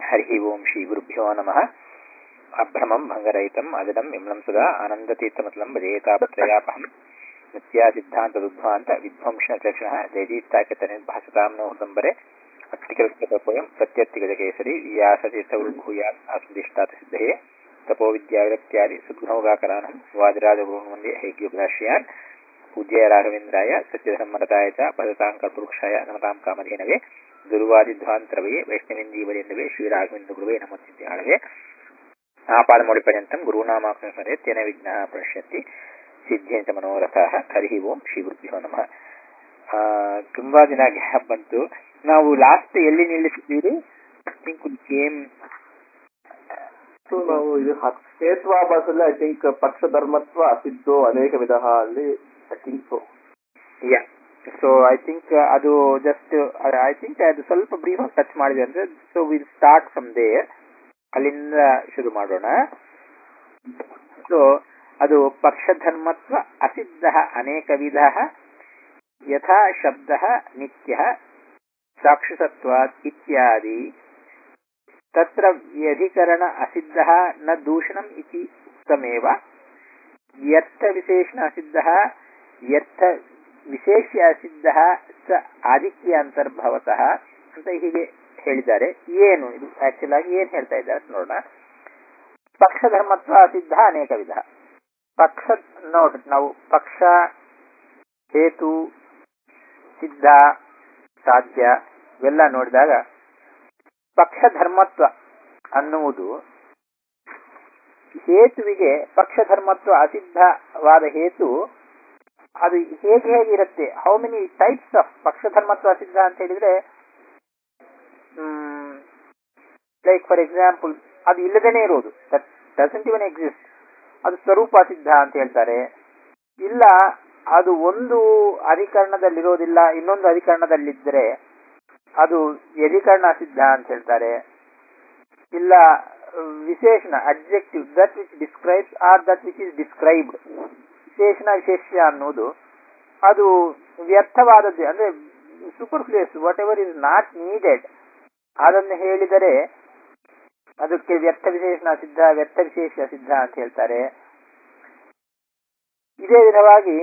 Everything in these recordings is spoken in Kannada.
हरिः ओं श्रीगुरुभ्यो नमः अभ्रमं भङ्गरहितम् अजडं विम्लं सदा आनन्दतीर्थमतलं भजेतापत्रयापहं नित्यासिद्धान्तदुद्ध्वान्त विध्वंसचक्षणः जयजीत्ताकतनिर्भासतां नो हृदम्बरे अत्तिकल्पतपोयं प्रत्यत्तिगजकेसरी व्यासतीर्थगुरुभूयात् आस्मदिष्टात् सिद्धये तपोविद्याविरक्त्यादि सुग्नौगाकरानं वादिराजगुरुन् वन्दे हैग्युपदाश्रयान् पूज्याय राघवेन्द्राय सत्यधर्मरताय च भजतां कल्पवृक्षाय नमतां कामधेनवे ದುರ್ವಾದಿಧ್ವಾಂತರವೇ ವೈಷ್ಣವೇಂದೀವರೆಂದವೇ ಶ್ರೀರಾಘವೇಂದ್ರ ನಮೋಚಿತ್ಯಾಳವೇ ಆಪಾದಮೌಳಿಪರ್ಯಂತಂ ಗುರುನಾಮಾಕ್ಷರ ಸ್ಮರೆ ತೇನ ವಿಘ್ನ ಪ್ರಣಶ್ಯಂತಿ ಸಿದ್ಧೇಂತ ಮನೋರಥಃ ಹರಿ ಓಂ ಶ್ರೀ ಗುರುಭ್ಯೋ ನಮಃ ತುಂಬಾ ದಿನ ಗ್ಯಾಪ್ ಬಂತು ನಾವು ಲಾಸ್ಟ್ ಎಲ್ಲಿ ನಿಲ್ಲಿಸಿದ್ದೀರಿ ಥಿಂಕ್ ಗೇಮ್ ಸೊ ನಾವು ಇದು ಹೇತ್ವಾಭಾಸಲ್ಲಿ ಐ ಥಿಂಕ್ ಪಕ್ಷ ಧರ್ಮತ್ವ ಅಸಿದ್ದು ಅನೇಕ ವಿಧ ಅಲ್ಲಿ I think so yeah so I think ಅದು ಜಸ್ಟ್ ಐ ಥಿಂಕ್ ಅದು ಸ್ವಲ್ಪ ಬ್ರೀಫ್ ಆಗಿ ಟಚ್ ಮಾಡಿದೆ ಅಂದ್ರೆ so will start from there ಅಲ್ಲಿಂದ ಶುರು ಮಾಡೋಣ ಸೊ ಅದು ಪಕ್ಷಧರ್ಮತ್ವ ಅಸಿದ್ಧ ಅನೇಕ ವಿಧ ಯಥಾ ಶಬ್ದ ನಿತ್ಯ ಸಾಕ್ಷಿಸತ್ವಾತ್ ಇತ್ಯಾದಿ ತತ್ರ ವ್ಯಧಿಕರಣ ಅಸಿದ್ಧ ನ ದೂಷಣಂ ಇತಿ ಉಕ್ತಮೇವ ವ್ಯರ್ಥ ವಿಶೇಷಣ ಅಸಿದ್ಧ ವ್ಯರ್ಥ ವಿಶೇಷ ಸಿದ್ಧ ಸ ಆದಿತ್ಯ ಅಂತರ್ಭವತಃ ಅಂತ ಹೀಗೆ ಹೇಳಿದ್ದಾರೆ ಏನು ಇದು ಆಕ್ಚುಲ್ ಆಗಿ ಏನ್ ಹೇಳ್ತಾ ಇದ್ದಾರೆ ನೋಡೋಣ ಪಕ್ಷ ಧರ್ಮತ್ವ ಸಿದ್ಧ ಅನೇಕ ವಿಧ ಪಕ್ಷ ನೋಡ್ರಿ ನಾವು ಪಕ್ಷ ಹೇತು ಸಿದ್ಧ ಸಾಧ್ಯ ಇವೆಲ್ಲ ನೋಡಿದಾಗ ಪಕ್ಷ ಧರ್ಮತ್ವ ಅನ್ನುವುದು ಹೇತುವಿಗೆ ಪಕ್ಷ ಧರ್ಮತ್ವ ಅಸಿದ್ಧವಾದ ಹೇತು ಅದು ಹೇಗೆ ಹೇಗಿರುತ್ತೆ ಹೌ ಮೆನಿ ಟೈಪ್ಸ್ ಆಫ್ ಪಕ್ಷಧರ್ಮತ್ವ ಸಿದ್ಧ ಅಂತ ಹೇಳಿದ್ರೆ ಲೈಕ್ ಫಾರ್ ಎಕ್ಸಾಂಪಲ್ ಅದು ಇಲ್ಲದೇನೆ ಇರೋದು ದಟ್ ಡಸಂಟ್ ಇವನ್ ಎಕ್ಸಿಸ್ಟ್ ಅದು ಸ್ವರೂಪ ಸಿದ್ಧ ಅಂತ ಹೇಳ್ತಾರೆ ಇಲ್ಲ ಅದು ಒಂದು ಅಧಿಕರಣದಲ್ಲಿರೋದಿಲ್ಲ ಇನ್ನೊಂದು ಅಧಿಕರಣದಲ್ಲಿದ್ದರೆ ಅದು ವ್ಯಧಿಕರಣ ಸಿದ್ಧ ಅಂತ ಹೇಳ್ತಾರೆ ಇಲ್ಲ ವಿಶೇಷಣ objective that which describes or that which is described ವಿಶೇಷಣ ವಿಶೇಷ್ಯ ಅನ್ನೋದು ಅದು ವ್ಯರ್ಥವಾದದ್ದು ಅಂದ್ರೆ superfluous whatever is not needed ಅದನ್ನು ಹೇಳಿದರೆ ಅದಕ್ಕೆ ವ್ಯರ್ಥ ವಿಶೇಷಣ ಸಿದ್ಧ ವ್ಯರ್ಥ ವಿಶೇಷ ಸಿದ್ಧ ಅಂತ ಹೇಳ್ತಾರೆ ಇದೇ ವಿಧವಾಗಿ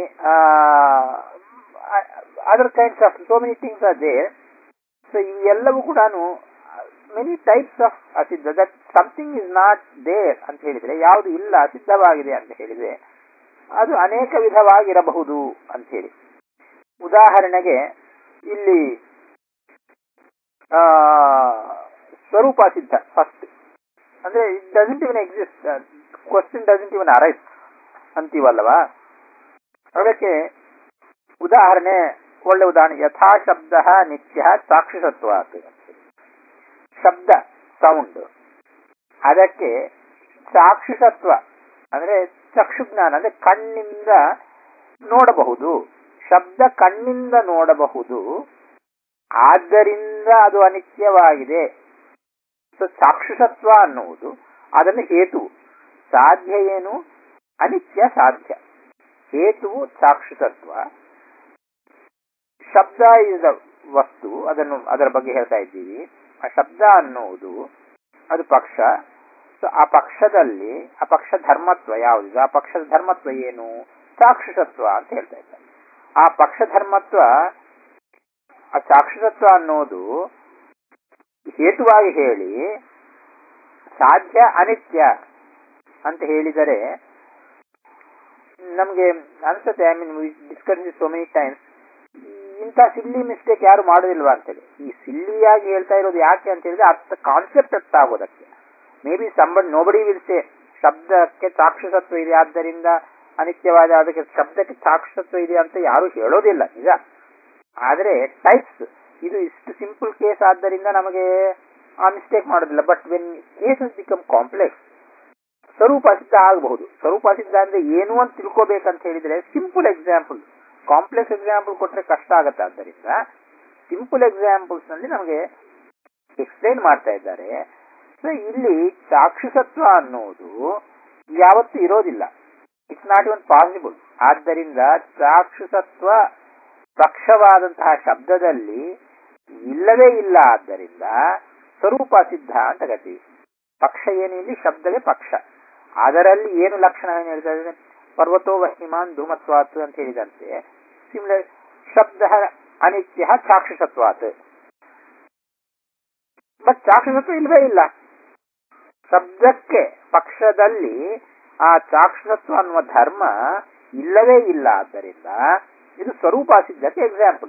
other kinds of so many things are there so ಇವೆಲ್ಲವೂ ಕೂಡ ಮೆನಿ ಟೈಪ್ಸ್ ಆಫ್ ಅಸಿದ್ಧ that something is not there ಅಂತ ಹೇಳಿದ್ರೆ ಯಾವುದು ಇಲ್ಲ ಅಸಿದ್ಧವಾಗಿದೆ ಅಂತ ಹೇಳಿದ್ರೆ ಅದು ಅನೇಕ ವಿಧವಾಗಿರಬಹುದು ಅಂತ ಹೇಳಿ ಉದಾಹರಣೆಗೆ ಇಲ್ಲಿ ಸ್ವರೂಪ ಸಿದ್ಧ ಫಸ್ಟ್ ಅಂದ್ರೆ it doesn't even exist question doesn't even arise ಅಂತೀವಲ್ಲವಾ ಅದಕ್ಕೆ ಉದಾಹರಣೆ ಒಳ್ಳೆ ಉದಾಹರಣೆ ಯಥಾ ಶಬ್ದ ನಿತ್ಯ ಸಾಕ್ಷಿಸತ್ವ ಶಬ್ದ ಸೌಂಡ್ ಅದಕ್ಕೆ ಸಾಕ್ಷಿಸತ್ವ ಅಂದ್ರೆ ಚಕ್ಷುಜ್ಞಾನ ಅಂದ್ರೆ ಕಣ್ಣಿಂದ ನೋಡಬಹುದು ಶಬ್ದ ಕಣ್ಣಿಂದ ನೋಡಬಹುದು ಆದ್ದರಿಂದ ಅದು ಅನಿತ್ಯವಾಗಿದೆ ಸೊ ಸಾಕ್ಷಿಸತ್ವ ಅನ್ನುವುದು ಅದನ್ನು ಹೇತು ಸಾಧ್ಯ ಏನು ಅನಿತ್ಯ ಸಾಧ್ಯ ಹೇತುವು ಸಾಕ್ಷಿಸತ್ವ ಶಬ್ದ ಇಸ್ ವಸ್ತು ಅದನ್ನು ಅದರ ಬಗ್ಗೆ ಹೇಳ್ತಾ ಇದ್ದೀವಿ ಆ ಶಬ್ದ ಅನ್ನುವುದು ಅದು ಪಕ್ಷ ಸೊ ಆ ಪಕ್ಷದಲ್ಲಿ ಆ ಪಕ್ಷ ಧರ್ಮತ್ವ ಯಾವುದು ಆ ಪಕ್ಷದ ಧರ್ಮತ್ವ ಏನು ಸಾಕ್ಷಿಸತ್ವ ಅಂತ ಹೇಳ್ತಾ ಇದ್ದಾರೆ ಆ ಪಕ್ಷ ಧರ್ಮತ್ವ ಆ ಸಾಕ್ಷಿಸತ್ವ ಅನ್ನೋದು ಹೇತುವಾಗಿ ಹೇಳಿ ಸಾಧ್ಯ ಅನಿತ್ಯ ಅಂತ ಹೇಳಿದರೆ ನಮಗೆ ಅನ್ಸುತ್ತೆ I mean discuss so many times ಇಂಥ ಸಿಲ್ಲಿ ಮಿಸ್ಟೇಕ್ ಯಾರು ಮಾಡೋದಿಲ್ವಾ ಅಂತೇಳಿ ಈ ಸಿಲ್ಲಿಯಾಗಿ ಹೇಳ್ತಾ ಇರೋದು ಯಾಕೆ ಅಂತ ಹೇಳಿದ್ರೆ ಅರ್ಥ ಕಾನ್ಸೆಪ್ಟ್ ಅರ್ಥ ಆಗೋದಕ್ಕೆ ಮೇ ಬಿ ಸಂಬಂಧ ನೋಬಡಿ ವಿಲ್ ಸೇ ಶಬ್ದಕ್ಕೆ ಸಾಕ್ಷಿಸತ್ವ ಇದೆ ಆದ್ದರಿಂದ ಅನಿತ್ಯವಾದ ಅದಕ್ಕೆ ಶಬ್ದಕ್ಕೆ ಸಾಕ್ಷಿಸತ್ವ ಇದೆ ಅಂತ ಯಾರು ಹೇಳೋದಿಲ್ಲ ನಿಜ ಆದರೆ ಟೈಪ್ಸ್ ಇದು ಇಷ್ಟು ಸಿಂಪಲ್ ಕೇಸ್ ಆದ್ದರಿಂದ ನಮಗೆ ಆ ಮಿಸ್ಟೇಕ್ ಮಾಡೋದಿಲ್ಲ but when cases become complex ಸ್ವರೂಪ ಸಿದ್ಧ ಆಗಬಹುದು ಸ್ವರೂಪ ಸಿದ್ಧ ಅಂದ್ರೆ ಏನು ಅಂತ ತಿಳ್ಕೋಬೇಕಂತ ಹೇಳಿದ್ರೆ ಸಿಂಪಲ್ ಎಕ್ಸಾಂಪಲ್ ಕಾಂಪ್ಲೆಕ್ಸ್ ಎಕ್ಸಾಂಪಲ್ ಕೊಟ್ರೆ ಕಷ್ಟ ಆಗತ್ತೆ ಆದ್ದರಿಂದ ಸಿಂಪಲ್ ಎಕ್ಸಾಂಪಲ್ಸ್ ನಲ್ಲಿ ನಮಗೆ ಎಕ್ಸ್ಪ್ಲೈನ್ ಮಾಡ್ತಾ ಇದ್ದಾರೆ ಸೊ ಇಲ್ಲಿ ಸಾಕ್ಷಿಸತ್ವ ಅನ್ನೋದು ಯಾವತ್ತೂ ಇರೋದಿಲ್ಲ ಇಟ್ಸ್ ನಾಟ್ ಇವನ್ ಪಾಸಿಬಲ್ ಆದ್ದರಿಂದ ಸಾಕ್ಷಿಸತ್ವ ಪಕ್ಷವಾದಂತಹ ಶಬ್ದದಲ್ಲಿ ಇಲ್ಲವೇ ಇಲ್ಲ ಆದ್ದರಿಂದ ಸ್ವರೂಪ ಸಿದ್ಧ ಅಂತ ಕರಿತೀವಿ ಪಕ್ಷ ಏನು ಇಲ್ಲಿ ಶಬ್ದವೇ ಪಕ್ಷ ಅದರಲ್ಲಿ ಏನು ಲಕ್ಷಣ ಏನು ಹೇಳ್ತಾರೆ ಪರ್ವತೋ ವಹಿಮಾನ್ ಧೂಮತ್ವಾತ್ ಅಂತ ಹೇಳಿದಂತೆ ಸಿಮಿಲರ್ ಶಬ್ದ ಅನಿತ್ಯ ಚಾಕ್ಷುಷತ್ವಾತ್ ಬಟ್ ಚಾಕ್ಷುಷತ್ವ ಇಲ್ವೇ ಇಲ್ಲ ಶಬ್ದಕ್ಕೆ ಪಕ್ಷದಲ್ಲಿ ಆ ಚಾಕ್ಷುಷತ್ವ ಅನ್ನುವ ಧರ್ಮ ಇಲ್ಲವೇ ಇಲ್ಲ ಆದ್ದರಿಂದ ಇದು ಸ್ವರೂಪ ಸಿದ್ಧಕ್ಕೆ ಎಕ್ಸಾಂಪಲ್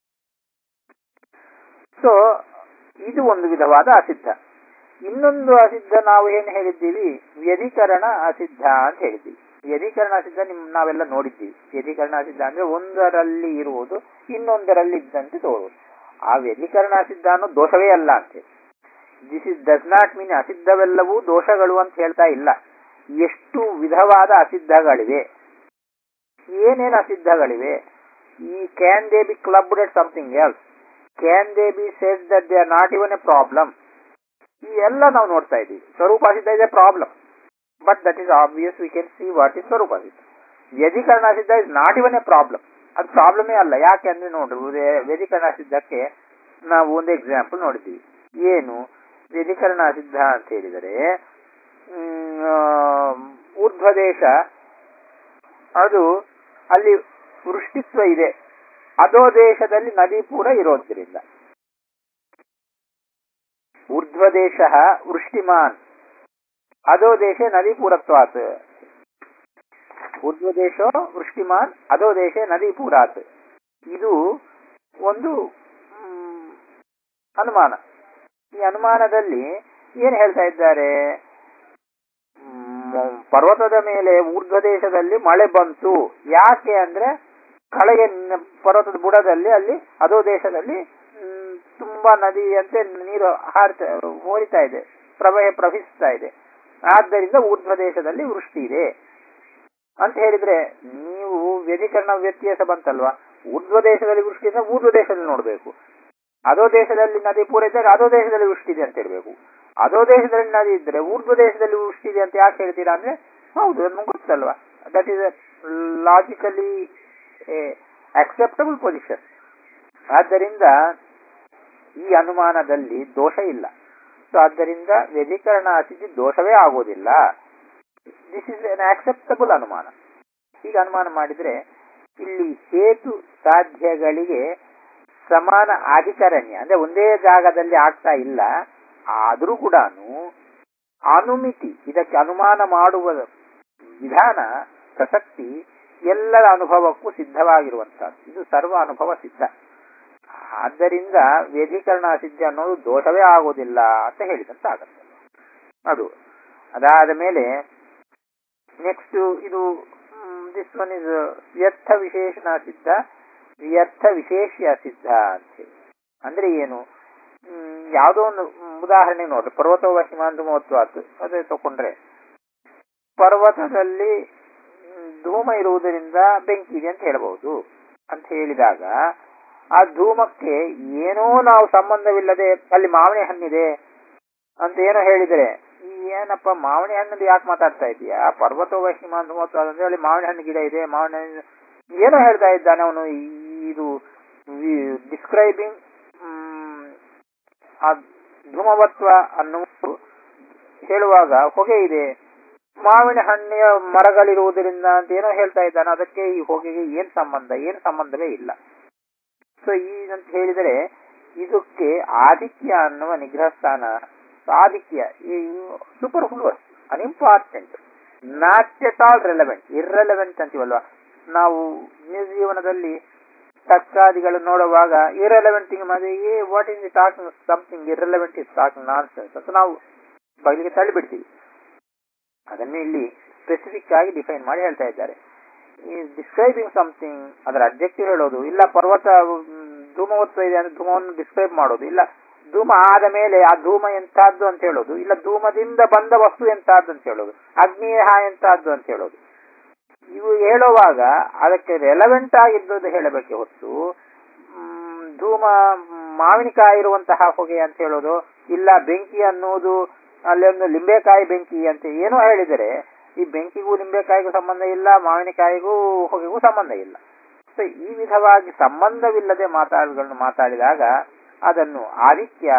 ಸೊ ಇದು ಒಂದು ವಿಧವಾದ ಅಸಿದ್ಧ ಇನ್ನೊಂದು ಅಸಿದ್ಧ ನಾವು ಏನು ಹೇಳಿದ್ದೀವಿ ವ್ಯಧಿಕರಣ ಅಸಿದ್ಧ ಅಂತ ಹೇಳಿದ್ದೀವಿ ವ್ಯಧಿಕರಣ ಅಸಿದ್ಧ ನಿಮ್ ನಾವೆಲ್ಲ ನೋಡಿದ್ದೀವಿ ವ್ಯಧಿಕರಣ ಅಸಿದ್ಧ ಅಂದ್ರೆ ಒಂದರಲ್ಲಿ ಇರುವುದು ಇನ್ನೊಂದರಲ್ಲಿ ಇದ್ದಂತೆ ತೋರುವುದು ಆ ವ್ಯಧಿಕರಣ ಅಸಿದ್ಧ ಅನ್ನೋ ದೋಷವೇ ಅಲ್ಲ ಅಂತ this is does not mean ಅಸಿದ್ಧವೆಲ್ಲವೂ ದೋಷಗಳು ಅಂತ ಹೇಳ್ತಾ ಇಲ್ಲ ಎಷ್ಟು ವಿಧವಾದ ಅಸಿದ್ಧಗಳಿವೆ ಏನೇನು ಅಸಿದ್ಧಗಳಿವೆ ಈ can they be clubbed at something else can they be said that they are not even a problem ಈ ಎಲ್ಲ ನಾವು ನೋಡ್ತಾ ಇದ್ದೀವಿ ಸ್ವರೂಪ ಸಿದ್ಧ ಇದೆ problem but that is obvious we can see what is ಸ್ವರೂಪ ಸಿದ್ಧ ವ್ಯಧಿಕರಣ ಸಿದ್ಧ is not even a problem ಅದು ಪ್ರಾಬ್ಲಮೇ ಅಲ್ಲ ಯಾಕೆ ಅಂದ್ರೆ ನೋಡ್ರಿ ವ್ಯಧಿಕರಣ ಸಿದ್ಧಕ್ಕೆ ನಾವು ಒಂದು ಎಕ್ಸಾಂಪಲ್ ನೋಡಿದ್ದೀವಿ ಏನು ವ್ಯಧಿಕರಣ ಸಿದ್ಧ ಅಂತ ಹೇಳಿದರೆ ಊರ್ಧ್ವದೇಶ ಅದು ಅಲ್ಲಿ ವೃಷ್ಟಿತ್ವ ಇದೆ ಅದೋ ದೇಶದಲ್ಲಿ ನದಿ ಪೂರ ಇರೋದ್ರಿಂದ ಊರ್ಧ್ವದೇಶ ವೃಷ್ಟಿಮಾನ್ ಅದೋ ದೇಶ ನದಿ ಪೂರತ್ವಾತ್ ಊರ್ಧ್ವದೇಶ ವೃಷ್ಟಿಮಾನ್ ಅದೋ ದೇಶ ನದಿ ಪೂರಾತ್ ಇದು ಒಂದು ಅನುಮಾನ ಈ ಅನುಮಾನದಲ್ಲಿ ಏನು ಹೇಳ್ತಾ ಇದ್ದಾರೆ ಪರ್ವತದ ಮೇಲೆ ಊರ್ಧ್ವದೇಶದಲ್ಲಿ ಮಳೆ ಬಂತು ಯಾಕೆ ಅಂದ್ರೆ ಕಳೆಗೆ ಪರ್ವತದ ಬುಡದಲ್ಲಿ ಅಲ್ಲಿ ಅದೋ ದೇಶದಲ್ಲಿ ತುಂಬಾ ನದಿಯಂತೆ ನೀರು ಹಾರ್ತಾ ಹೋರಿತಾ ಇದೆ ಪ್ರವಹ ಪ್ರವಹಿಸ್ತಾ ಇದೆ ಆದ್ದರಿಂದ ಊರ್ಧ್ವ ದೇಶದಲ್ಲಿ ವೃಷ್ಟಿ ಇದೆ ಅಂತ ಹೇಳಿದ್ರೆ ನೀವು ವ್ಯಧಿಕರಣ ವ್ಯತ್ಯಾಸ ಬಂತಲ್ವಾ ಊರ್ಧ್ವ ದೇಶದಲ್ಲಿ ವೃಷ್ಟಿ ಅಂದ್ರೆ ಊರ್ಧ್ವ ದೇಶದಲ್ಲಿ ನೋಡ್ಬೇಕು ಅದೋ ದೇಶದಲ್ಲಿ ನದಿ ಪೂರೈಸಿದಾಗ ಅದೋ ದೇಶದಲ್ಲಿ ವೃಷ್ಟಿ ಇದೆ ಅಂತ ಹೇಳ್ಬೇಕು ಅದೋ ದೇಶದಲ್ಲಿ ನದಿ ಇದ್ರೆ ಊರ್ಧ್ವ ದೇಶದಲ್ಲಿ ವೃಷ್ಟಿ ಇದೆ ಅಂತ ಯಾಕೆ ಹೇಳ್ತೀರಾ ಅಂದ್ರೆ ಹೌದು ನಮ್ಗೆ ಗೊತ್ತಲ್ವಾ that is logically acceptable position ಆದ್ದರಿಂದ ಈ ಅನುಮಾನದಲ್ಲಿ ದೋಷ ಇಲ್ಲ ಸೊ ಆದ್ದರಿಂದ ವ್ಯಧಿಕರಣ ಅತಿಥಿ ದೋಷವೇ ಆಗೋದಿಲ್ಲ ದಿಸ್ ಇಸ್ ಎನ್ ಆಕ್ಸೆಪ್ಟಬಲ್ ಅನುಮಾನ ಈಗ ಅನುಮಾನ ಮಾಡಿದ್ರೆ ಇಲ್ಲಿ ಹೇತು ಸಾಧ್ಯಗಳಿಗೆ ಸಮಾನ ಅಧಿಕರಣ್ಯ ಅಂದ್ರೆ ಒಂದೇ ಜಾಗದಲ್ಲಿ ಆಗ್ತಾ ಇಲ್ಲ ಆದರೂ ಕೂಡ ಅನುಮಿತಿ ಇದಕ್ಕೆ ಅನುಮಾನ ಮಾಡುವ ವಿಧಾನ ಪ್ರಸಕ್ತಿ ಎಲ್ಲರ ಅನುಭವಕ್ಕೂ ಸಿದ್ಧವಾಗಿರುವಂತಹದ್ದು ಇದು ಸರ್ವ ಅನುಭವ ಸಿದ್ಧ ಆದ್ದರಿಂದ ವ್ಯಧಿಕರಣ ಸಿದ್ಧ ಅನ್ನೋದು ದೋಷವೇ ಆಗೋದಿಲ್ಲ ಅಂತ ಹೇಳಿದಂತ ಆಗತ್ತೆ ಅದು ಅದಾದ ಮೇಲೆ ನೆಕ್ಸ್ಟ್ ಇದು ದಿಸ್ ಒನ್ ಇಸ್ ವ್ಯರ್ಥ ವಿಶೇಷಣ ಸಿದ್ಧ ವ್ಯರ್ಥ ವಿಶೇಷ್ಯ ಸಿದ್ಧ ಅಂತ ಹೇಳಿ ಅಂದ್ರೆ ಏನು ಯಾವುದೋ ಒಂದು ಉದಾಹರಣೆ ನೋಡ್ರಿ ಪರ್ವತವ ಹಿಮಾಂತ ಮಹತ್ವಾತ್ ಅದೇ ತಕೊಂಡ್ರೆ ಪರ್ವತದಲ್ಲಿ ಧೂಮ ಇರುವುದರಿಂದ ಬೆಂಕಿ ಇದೆ ಅಂತ ಹೇಳಬಹುದು ಅಂತ ಹೇಳಿದಾಗ ಆ ಧೂಮಕ್ಕೆ ಏನೋ ನಾವು ಸಂಬಂಧವಿಲ್ಲದೆ ಅಲ್ಲಿ ಮಾವಿನ ಹಣ್ಣಿದೆ ಅಂತ ಏನೋ ಹೇಳಿದರೆ ಏನಪ್ಪ ಮಾವಿನ ಹಣ್ಣದು ಯಾಕೆ ಮಾತಾಡ್ತಾ ಇದೀಯಾ ಪರ್ವತ ವಹಿಮ ಅಂದ್ರೆ ಅಲ್ಲಿ ಮಾವಿನ ಹಣ್ಣು ಗಿಡ ಇದೆ ಮಾವಿನ ಹಣ್ಣು ಏನೋ ಹೇಳ್ತಾ ಇದ್ದಾನೆ ಅವನು ಇದು ಡಿಸ್ಕ್ರೈಬಿಂಗ್ ಆ ಧೂಮವತ್ವ ಅನ್ನುವುದು ಹೇಳುವಾಗ ಹೊಗೆ ಇದೆ ಮಾವಿನ ಹಣ್ಣಿನ ಮರಗಳಿರುವುದರಿಂದ ಅಂತ ಏನೋ ಹೇಳ್ತಾ ಇದ್ದಾನೆ ಅದಕ್ಕೆ ಈ ಹೊಗೆಗೆ ಏನ್ ಸಂಬಂಧ ಏನ್ ಸಂಬಂಧವೇ ಇಲ್ಲ ಸೊ ಈ ಅಂತ ಹೇಳಿದರೆ ಇದಕ್ಕೆ ಆದಿತ್ಯ ಅನ್ನುವ ನಿಗ್ರಹ ಸ್ಥಾನ ಆದಿತ್ಯ ಈ superfluous unimportant not at all relevant irrelevant ಅಂತೀವಲ್ವಾ ನಾವು ಜೀವನದಲ್ಲಿ ತಕ್ಕಾದಿಗಳು ನೋಡುವಾಗ ಇರ್ರೆಲೆವೆಂಟ್ ಥಿಂಗ್ ಮಾಡಿ what is the talking something irrelevant is talking nonsense ಅಂತ ನಾವು ಬಯಲಿಗೆ ತಳ್ಳಿಬಿಡ್ತೀವಿ ಅದನ್ನು ಇಲ್ಲಿ ಸ್ಪೆಸಿಫಿಕ್ ಆಗಿ ಡಿಫೈನ್ ಮಾಡಿ ಹೇಳ್ತಾ ಇದ್ದಾರೆ ಈ ಡಿಸ್ಕ್ರೈಬಿಂಗ್ ಸಮಥಿಂಗ್ ಅದರ ಅಬ್ಜೆಕ್ಟಿವ್ ಹೇಳೋದು ಇಲ್ಲ ಪರ್ವತ ಧೂಮವತ್ವ ಇದೆ ಅಂದ್ರೆ ಧೂಮವನ್ನು ಡಿಸ್ಕ್ರೈಬ್ ಮಾಡೋದು ಇಲ್ಲ ಧೂಮ ಆದ ಮೇಲೆ ಆ ಧೂಮ ಎಂತಹದ್ದು ಅಂತ ಹೇಳೋದು ಇಲ್ಲ ಧೂಮದಿಂದ ಬಂದ ವಸ್ತು ಎಂತಹದ್ದು ಅಂತ ಹೇಳೋದು ಅಗ್ನಿಯ ಎಂತಹದ್ದು ಅಂತ ಹೇಳೋದು ಇವು ಹೇಳುವಾಗ ಅದಕ್ಕೆ ರೆಲವೆಂಟ್ ಆಗಿದ್ದದ್ದು ಹೇಳಬೇಕೆ ಹೊತ್ತು ಧೂಮ ಮಾವಿನಕಾಯಿ ಇರುವಂತಹ ಹೊಗೆ ಅಂತ ಹೇಳೋದು ಇಲ್ಲ ಬೆಂಕಿ ಅನ್ನೋದು ಅಲ್ಲೊಂದು ಲಿಂಬೆಕಾಯಿ ಬೆಂಕಿ ಅಂತ ಏನೋ ಹೇಳಿದರೆ ಈ ಬೆಂಕಿಗೂ ಲಿಂಬೆಕಾಯಿಗೂ ಸಂಬಂಧ ಇಲ್ಲ ಮಾವಿನಕಾಯಿಗೂ ಹೊಗೆಗೂ ಸಂಬಂಧ ಇಲ್ಲ ಸೊ ಈ ವಿಧವಾಗಿ ಸಂಬಂಧವಿಲ್ಲದೆ ಮಾತಾಡುಗಳನ್ನು ಮಾತಾಡಿದಾಗ ಅದನ್ನು ಆದಿತ್ಯ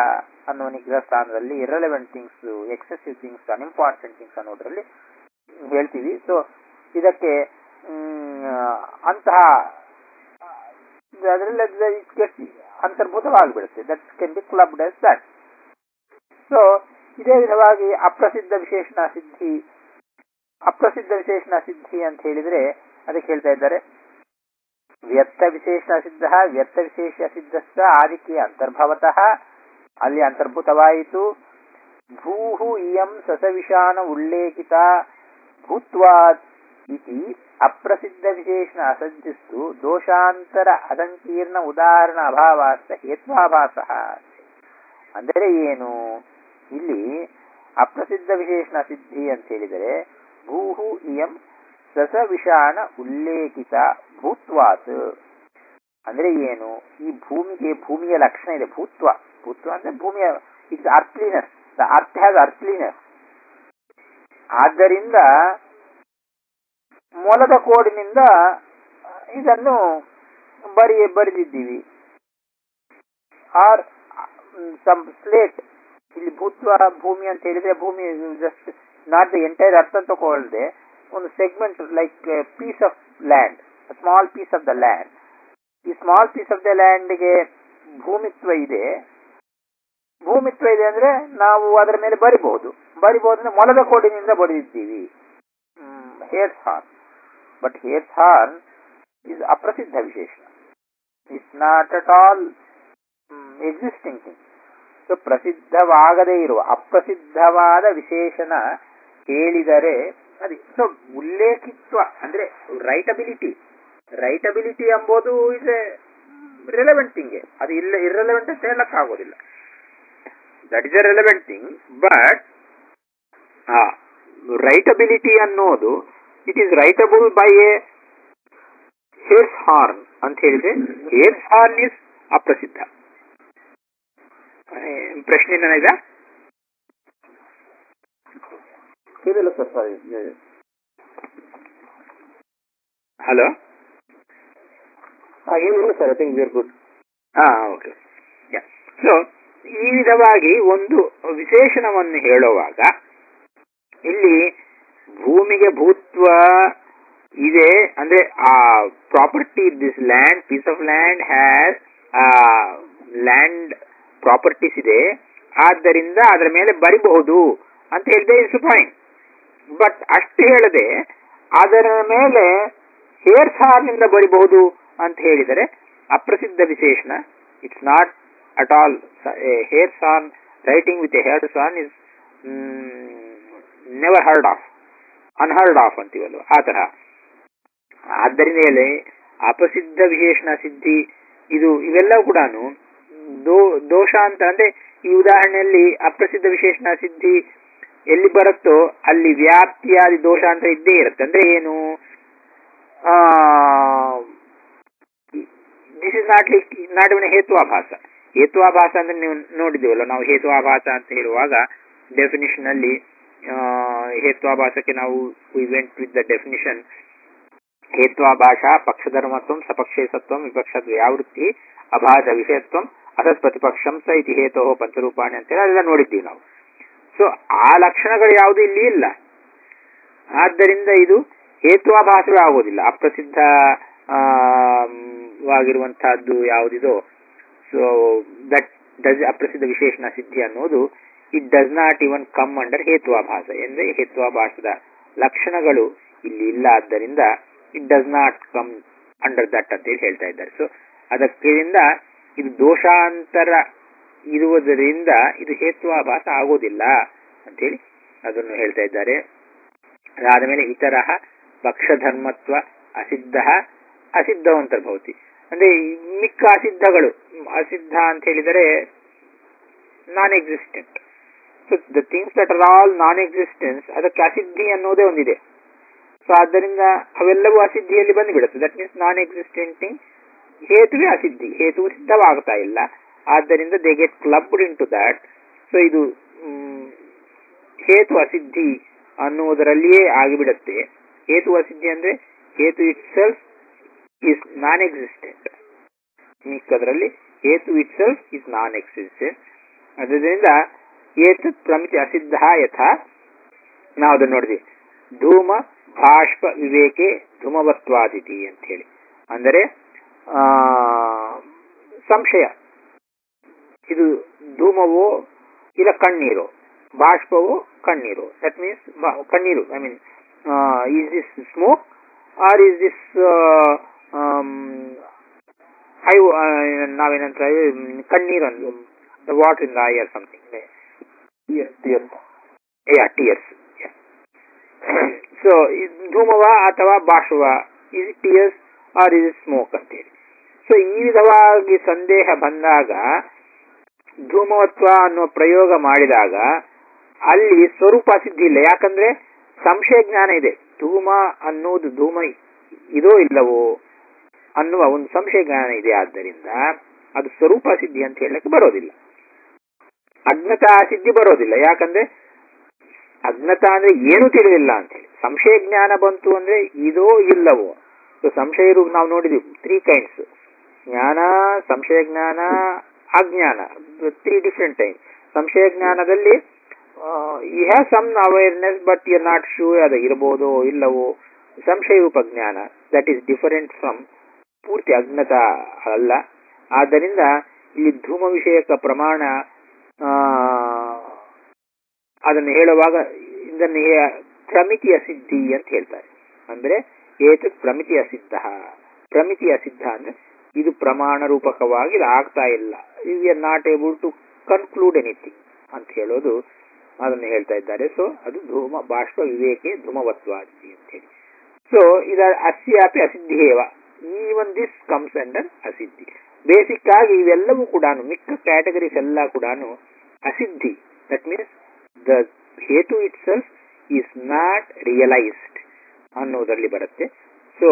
ಅನ್ನೋ ನಿಗ್ರಹ ಸ್ಥಾನದಲ್ಲಿ irrelevant things excessive things unimportant things ಅನ್ನೋದ್ರಲ್ಲಿ ಹೇಳ್ತೀವಿ ಸೊ ಇದಕ್ಕೆ ಮ್, ಅಂತಹ ಅದರಲ್ಲಿ ಅಂತರ್ಭೂತವಾಗಿಬಿಡುತ್ತೆ that can be clubbed as that so ಇದೇ ವಿಧವಾಗಿ ಅಪ್ರಸಿದ್ಧ ವಿಶೇಷಣ ಸಿದ್ಧಿ ಅಪ್ರಸಿದ್ಧ ವಿಶೇಷಣ ಸಿದ್ಧಿ ಅಂತ ಹೇಳಿದ್ರೆ ಅದಕ್ಕೆ ಹೇಳ್ತಾ ಇದ್ದಾರೆ ವ್ಯರ್ಥ ವಿಶೇಷಣ ಸಿದ್ಧ ವ್ಯರ್ಥ ವಿಶೇಷ ಸಿದ್ಧಸ್ಥ ಆದಿಕ್ಕೆ ಅಂತರ್ಭವತಃ ಅಲ್ಲಿ ಅಂತರ್ಭೂತವಾಯಿತು ಭೂಹು ಇಯಂ ಸಸವಿಷಾಣ ಉಲ್ಲೇಖಿತ ಭೂತ್ವಾತ್ ಇತಿ ಅಪ್ರಸಿದ್ಧ ವಿಶೇಷಣ ಅಸಜ್ಜಿಸ್ತು ದೋಷಾಂತರ ಅಸಂಕೀರ್ಣ ಉದಾಹರಣ ಅಭಾವಾಸ್ತ ಹೇತ್ವಾಭಾಸ ಅಂದರೆ ಏನು ಇಲ್ಲಿ ಅಪ್ರಸಿದ್ಧ ವಿಶೇಷಣ ಸಿದ್ಧಿ ಅಂತ ಹೇಳಿದರೆ ಭೂಹು ಇಯಂ ಸಸವಿಷಾಣ ಉಲ್ಲೇಖಿತ ಭೂತ್ವಾತ್ ಅಂದ್ರೆ ಏನು ಈ ಭೂಮಿಗೆ ಭೂಮಿಯ ಲಕ್ಷಣ ಇದೆ ಭೂತ್ವ ಭೂತ್ವ ಅಂದ್ರೆ ಭೂಮಿಯ it's earthliness the earth has earthliness ಆದ್ದರಿಂದ ಮೊಲದ ಕೋಡಿನಿಂದ ಇದನ್ನು ಬರಿ ಬರೆದಿದ್ದೀವಿ ಆರ್ ಸಮ್ ಸ್ಲೇಟ್ ಇಲ್ಲಿ ಭೂತ್ವ ಭೂಮಿ ಅಂತ ಹೇಳಿದ್ರೆ ಭೂಮಿ just not the entire earth ತಗೊಳ್ಳದೆ ಒಂದು segment like piece of land small piece of the land ಈ ಸ್ಮಾಲ್ ಪೀಸ್ ಆಫ್ ದ ಲ್ಯಾಂಡ್ಗೆ ಭೂಮಿತ್ವ ಇದೆ ಭೂಮಿತ್ವ ಇದೆ ಅಂದ್ರೆ ನಾವು ಅದರ ಮೇಲೆ ಬರಿಬಹುದು ಬರಿಬಹುದು ಅಂದ್ರೆ ಮೊಲದ ಕೋಡಿನಿಂದ ಬರೆದಿದ್ದೀವಿ hare's horn but hare's horn is ಅಪ್ರಸಿದ್ಧ ವಿಶೇಷಣ it's not at all existing thing so ಪ್ರಸಿದ್ಧವಾಗದೇ ಇರುವ ಅಪ್ರಸಿದ್ಧವಾದ ವಿಶೇಷಣ ಹೇಳಿದರೆ ಅದೇ ಸೊ ಉಲ್ಲೇಖಿತ್ವ ಅಂದ್ರೆ ರೈಟಬಿಲಿಟಿ ರೈಟಬಿಲಿಟಿ ಎಂಬುದು ಇಸ್ ಎ ರಿಲೆವೆಂಟ್ ಥಿಂಗ್ ಅದು ಇಲ್ಲ ಇರ್ರೆಲೆವೆಂಟ್ ಅಂತ ಹೇಳಕ್ಕಾಗೋದಿಲ್ಲ that is a relevant thing but writability ಅನ್ನೋದು it is writable by a hare's horn ಅಂತ ಹೇಳಿದ್ರೆ ಹೇರ್ಸ್ ಹಾರ್ನ್ ಇಸ್ ಅಪ್ರಸಿದ್ಧ ಪ್ರಶ್ನೆ ಏನಾಯ್ತಾ ಏನಿಲ್ಲ ಸರ್ ಸಾರಿ ಹಲೋ ಏನಿಲ್ಲ sir I think we are good ಹಾ ಓಕೆ ಸೊ ಈ ವಿಧವಾಗಿ ಒಂದು ವಿಶೇಷಣವನ್ನು ಹೇಳುವಾಗ ಇಲ್ಲಿ ಭೂಮಿಗೆ ಭೂತ್ವ ಇದೆ ಅಂದ್ರೆ ಆ property this land piece of land has land properties ಇದೆ ಆದ್ದರಿಂದ ಅದರ ಮೇಲೆ ಬರಿಬಹುದು ಅಂತ ಹೇಳಿದೆ ಇಟ್ಸ್ ಫೈನ್ ಬಟ್ ಅಷ್ಟು ಹೇಳದೆ ಅದರ ಮೇಲೆ ಹೇರ್ ಸಾರ್ನಿಂದ ಬರಿಬಹುದು ಅಂತ ಹೇಳಿದರೆ ಅಪ್ರಸಿದ್ಧ ವಿಶೇಷಣ it's not at all hare's horn writing with a hare's horn is never heard of unheard of ಅಂತೀವಲ್ವ ಆ ತರಹ ಆದ್ದರಿಂದ ಹೇಳಿ ಅಪ್ರಸಿದ್ಧ ವಿಶೇಷಣ ಸಿದ್ಧಿ ಇದು ಇವೆಲ್ಲ ಕೂಡ ದೋಷ ಅಂತ ಅಂದ್ರೆ ಈ ಉದಾಹರಣೆಯಲ್ಲಿ ಅಪ್ರಸಿದ್ಧ ವಿಶೇಷಣ ಸಿದ್ಧಿ ಎಲ್ಲಿ ಬರುತ್ತೋ ಅಲ್ಲಿ ವ್ಯಾಪ್ತಿಯಾದಿ ದೋಷ ಅಂತ ಇದ್ದೇ ಇರುತ್ತೆ ಅಂದ್ರೆ ಏನು this is not like not even ಹೇತ್ವಾಭಾಸ ಹೇತ್ವಾಭಾಸ ಅಂದ್ರೆ ನೀವು ನೋಡಿದ್ದೇವಲ್ಲ ನಾವು ಹೇತ್ವಾಭಾಸ ಅಂತ ಹೇಳುವಾಗ ಡೆಫಿನಿಷನ್ ಅಲ್ಲಿ ಹೇತ್ವಾಭಾಸಕ್ಕೆ ನಾವು ವೆಂಟ್ ವಿತ್ ದ ಡೆಫಿನಿಷನ್ ಹೇತ್ವಾಭಾಷ ಪಕ್ಷಧರ್ಮತ್ವಂ ಸಪಕ್ಷೇಸತ್ವಂ ವಿಪಕ್ಷದ್ವ್ಯಾವೃತ್ತಿ ಅಭಾಸ ವಿಷಯತ್ವಂ ಅಸತ್ ಪ್ರತಿಪಕ್ಷಂ ಸ ಇತಿ ಹೇತೋ ಪಂಚರೂಪಾಣಿ ಅಂತೇಳಿ ಅದೆಲ್ಲ ನೋಡಿದ್ದೀವಿ ನಾವು ಸೊ ಆ ಲಕ್ಷಣಗಳು ಯಾವುದು ಇಲ್ಲಿ ಇಲ್ಲ ಆದ್ದರಿಂದ ಇದು ಹೇತ್ವಾಭಾಸವೇ ಆಗೋದಿಲ್ಲ ಅಪ್ರಸಿದ್ಧ ವಾಗಿರುವಂತಹದ್ದು ಯಾವುದಿದೋ ಸೊ ದಟ್ ಡಸ್ ಅಪ್ರಸಿದ್ಧ ವಿಶೇಷಣ ಸಿದ್ಧಿ ಅನ್ನೋದು it does not even come under ಹೇತ್ವಾಭಾಸ ಎಂದ್ರೆ ಹೇತ್ವಾಭಾಸದ ಲಕ್ಷಣಗಳು ಇಲ್ಲಿ ಇಲ್ಲ ಆದ್ದರಿಂದ it does not come under that ಅಂತ ಹೇಳಿ ಹೇಳ್ತಾ ಇದ್ದಾರೆ ಸೊ ಅದಕ್ಕಿಂದ ಇದು ದೋಷಾಂತರ ಇರುವುದರಿಂದ ಇದು ಹೇತ್ವಾಭಾಸ ಆಗೋದಿಲ್ಲ ಅಂತೇಳಿ ಅದನ್ನು ಹೇಳ್ತಾ ಇದ್ದಾರೆ ಅದಾದ ಮೇಲೆ ಇತರ ಪಕ್ಷಧರ್ಮತ್ವ ಅಸಿದ್ಧ ಅಸಿದ್ಧವಂತರ್ಭವತಿ ಅಂದ್ರೆ ಮಿಕ್ಕ ಅಸಿದ್ಧಗಳು ಅಸಿದ್ಧ ಅಂತ ಹೇಳಿದರೆ non existent so the things that are all non existence ಅದಕ್ಕೆ ಅಸಿದ್ಧಿ ಅನ್ನೋದೇ ಒಂದಿದೆ ಸೊ ಆದ್ದರಿಂದ ಅವೆಲ್ಲವೂ ಅಸಿದ್ಧಿಯಲ್ಲಿ ಬಂದುಬಿಡುತ್ತೆ that means non existent thing ಹೇತುವೆ ಅಸಿದ್ಧಿ ಹೇತುವು ಸಿದ್ಧವಾಗ್ತಾ ಇಲ್ಲ ಆದ್ದರಿಂದ they get clubbed into that so ಇದು ಹೇತು ಅಸಿದ್ಧಿ ಅನ್ನುವುದರಲ್ಲಿಯೇ ಆಗಿಬಿಡುತ್ತೆ ಹೇತು ಅಸಿದ್ಧಿ ಅಂದ್ರೆ ಹೇತು itself is non existent ಮಿಕ್ಕದರಲ್ಲಿ ಹೇತು itself is non existent ಅದರಿಂದ ಏತತ್ ಪ್ರಮಿತಿ ಅಸಿದ್ಧ ಯಥಾ ನಾವು ಅದನ್ನ ನೋಡಿದ್ವಿ ಧೂಮ ಬಾಷ್ಪ ವಿವೇಕೆ ಧೂಮವತ್ವಾದಿತಿ ಅಂತ ಹೇಳಿ ಅಂದರೆ ಆ ಸಂಶಯ ಇದು ಧೂಮವೋ ಇಲ್ಲ ಕಣ್ಣೀರು ಬಾಷ್ಪವು ಕಣ್ಣೀರು ದಟ್ ಮೀನ್ಸ್ ಕಣ್ಣೀರು I mean is this smoke or is this I ನಾವೇನಂತ ಕಣ್ಣೀರನ್ನು water in the eye or something Yes, yes. Yeah tears so ಧೂಮವ ಅಥವಾ ಬಾಷ್ಪವ is tears or is smoke ಅಂತೇಳಿ ಸೊ ಈ ವಿಧವಾಗಿ ಸಂದೇಹ ಬಂದಾಗ ಧೂಮವತ್ವ ಅನ್ನುವ ಪ್ರಯೋಗ ಮಾಡಿದಾಗ ಅಲ್ಲಿ ಸ್ವರೂಪ ಸಿದ್ಧಿ ಇಲ್ಲ ಯಾಕಂದ್ರೆ ಸಂಶಯ ಜ್ಞಾನ ಇದೆ ಧೂಮ ಅನ್ನುವುದು ಧೂಮ ಇದೋ ಇಲ್ಲವೋ ಅನ್ನುವ ಒಂದು ಸಂಶಯ ಜ್ಞಾನ ಇದೆ ಆದ್ದರಿಂದ ಅದು ಸ್ವರೂಪ ಸಿದ್ಧಿ ಅಂತ ಹೇಳಕ್ಕೆ ಬರೋದಿಲ್ಲ ಅಜ್ಞತಾ ಸಿದ್ಧಿ ಬರೋದಿಲ್ಲ ಯಾಕಂದ್ರೆ ಅಜ್ಞತಾ ಅಂದ್ರೆ ಏನು ತಿಳಿದಿಲ್ಲ ಅಂತ ಹೇಳಿ ಸಂಶಯ ಜ್ಞಾನ ಬಂತು ಅಂದ್ರೆ ಇದೋ ಇಲ್ಲವೋ ಸೊ ಸಂಶಯ ಇರು ನಾವು ನೋಡಿದ್ವಿ ತ್ರೀ ಕೈಂಡ್ಸ್ ಜ್ಞಾನ ಸಂಶಯ ಜ್ಞಾನ ಅಜ್ಞಾನ ತ್ರೀ ಡಿಫ್ರೆಂಟ್ ಟೈಮ್ ಸಂಶಯ ಜ್ಞಾನದಲ್ಲಿ you have some awareness but you not sure ಅದು ಇರಬಹುದೋ ಇಲ್ಲವೋ ಸಂಶಯ ರೂಪ ಜ್ಞಾನ ದಟ್ ಈಸ್ ಡಿಫರೆಂಟ್ ಫ್ರಮ್ ಪೂರ್ತಿ ಅಜ್ಞತಾ ಅಲ್ಲ ಆದ್ದರಿಂದ ಇಲ್ಲಿ ಧೂಮ ವಿಷಯಕ ಪ್ರಮಾಣ ಆ, ಅದನ್ನು ಹೇಳುವಾಗ ಇದನ್ನು ಹೇ- ಪ್ರಮಿತಿಯ ಸಿದ್ಧಿ ಅಂತ ಹೇಳ್ತಾರೆ ಅಂದ್ರೆ ಏತತ್ ಪ್ರಮಿತಿಯ ಸಿದ್ಧ ಪ್ರಮಿತಿಯ ಸಿದ್ಧ ಅಂದ್ರೆ ಇದು ಪ್ರಮಾಣ ರೂಪಕವಾಗಿ ಇದು ಆಗ್ತಾ ಇಲ್ಲ you are not able to conclude anything ಅಂತ ಹೇಳೋದು ಅದನ್ನು ಹೇಳ್ತಾ ಇದ್ದಾರೆ ಸೊ ಅದು ಧೂಮ ಬಾಷ್ಪ ವಿವೇಕೆ ಧೂಮವತ್ವಾದಿ ಅಂತ ಹೇಳಿ ಸೊ ಇದ ಅಸ್ಯಾಪಿ ಅಸಿದ್ಧಿಯೇವ ಈವನ್ ದಿಸ್ ಕಮ್ಸ್ ಅಂಡರ್ ಅಸಿದ್ಧಿ ಬೇಸಿಕ್ ಆಗಿ ಇವೆಲ್ಲವೂ ಕೂಡ ಮಿಕ್ಕ ಕ್ಯಾಟಗರೀಸ್ ಎಲ್ಲ ಕೂಡ ಅಸಿದ್ಧಿ ದಟ್ ಮೀನ್ಸ್ ದ ಹೇತು itself is not realised ಅನ್ನೋದರಲ್ಲಿ ಬರುತ್ತೆ ಸೊ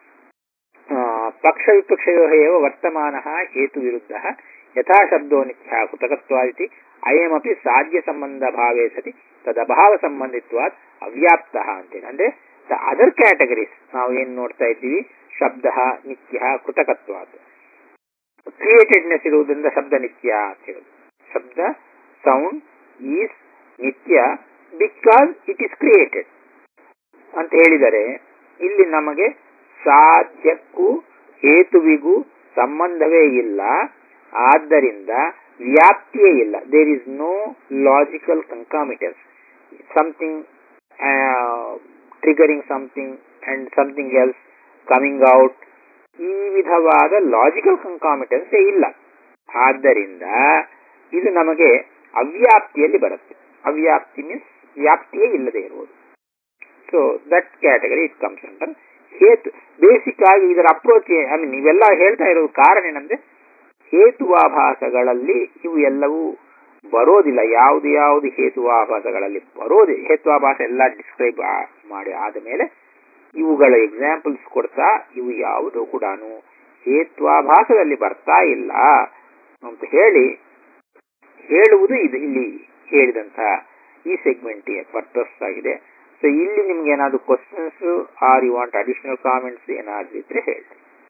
ಪಕ್ಷ ವಿಪಕ್ಷಯೋ ಏವ ವರ್ತಮಾನ ಹೇತು ವಿರುದ್ಧ ಯಥಾ ಶಬ್ದೋ ನಿತ್ಯ ಕೃತಕತ್ವಾದಿತಿ ಅಯಮಪಿ ಸಾಧ್ಯ ಸಂಬಂಧ ಭಾವೇ ಸತಿ ತದಭಾವ ಸಂಬಂಧಿತ್ವಾತ್ ಅವ್ಯಾಪ್ತ ಅಂತೇಳಿ ಅಂದ್ರೆ ದ ಅದರ್ ಕ್ಯಾಟಗರೀಸ್ ನಾವು ಏನ್ ನೋಡ್ತಾ ಇದ್ದೀವಿ ಶಬ್ದ ನಿತ್ಯ ಕೃತಕತ್ವಾತ್ ಕ್ರಿಯೇಟೆಡ್ನೆಸ್ ಇರುವುದರಿಂದ ಶಬ್ದ ನಿತ್ಯ ಅಂತ ಹೇಳುದು ಶಬ್ದ ಸೌಂಡ್ ಈಸ್ ನಿತ್ಯ ಬಿಕಾಸ್ ಇಟ್ ಈಸ್ ಕ್ರಿಯೇಟೆಡ್ ಅಂತ ಹೇಳಿದರೆ ಇಲ್ಲಿ ನಮಗೆ ಸಾಧ್ಯಕ್ಕೂ ಹೇತುವಿಗೂ ಸಂಬಂಧವೇ ಇಲ್ಲ ಆದ್ದರಿಂದ ವ್ಯಾಪ್ತಿಯೇ ಇಲ್ಲ there is no logical concomitance something triggering something and something else coming out ಈ ವಿಧವಾದ ಲಾಜಿಕಲ್ ಕಂಕಾಮಿಟನ್ಸ್ ಇಲ್ಲ ಆದ್ದರಿಂದ ಇದು ನಮಗೆ ಅವ್ಯಾಪ್ತಿಯಲ್ಲಿ ಬರುತ್ತೆ ಅವ್ಯಾಪ್ತಿ ಮೀನ್ಸ್ ವ್ಯಾಪ್ತಿಯೇ ಇಲ್ಲದೆ ಇರುವುದು so that category it comes under ಹೇತು ಬೇಸಿಕ್ ಆಗಿ ಇದರ ಅಪ್ರೋಚ್ ಐ ಮೀನ್ ಇವೆಲ್ಲ ಹೇಳ್ತಾ ಇರೋದು ಕಾರಣ ಏನಂದ್ರೆ ಹೇತುವಾಭಾಸಗಳಲ್ಲಿ ಇವು ಎಲ್ಲವೂ ಬರೋದಿಲ್ಲ ಯಾವುದು ಯಾವುದು ಹೇತುವಾಭಾಸಗಳಲ್ಲಿ ಬರೋದಿ ಹೇತುವಾಭಾಸ ಎಲ್ಲ ಡಿಸ್ಕ್ರೈಬ್ ಮಾಡಿ ಆದ ಮೇಲೆ ಇವುಗಳ ಎಕ್ಸಾಂಪಲ್ಸ್ ಕೊಡ್ತಾ ಇವು ಯಾವುದು ಕೂಡ ಹೇತ್ವಾಭಾಸದಲ್ಲಿ ಬರ್ತಾ ಇಲ್ಲ ಅಂತ ಹೇಳಿ ಹೇಳುವುದು ಇದು ಇಲ್ಲಿ ಹೇಳಿದಂತ ಈ ಸೆಗ್ಮೆಂಟ್ ಪರ್ಪಸ್ ಆಗಿದೆ ಸೊ ಇಲ್ಲಿ ನಿಮ್ಗೆ ಏನಾದ್ರು questions or you want additional comments ಏನಾದ್ರು ಇದ್ರೆ ಹೇಳಿ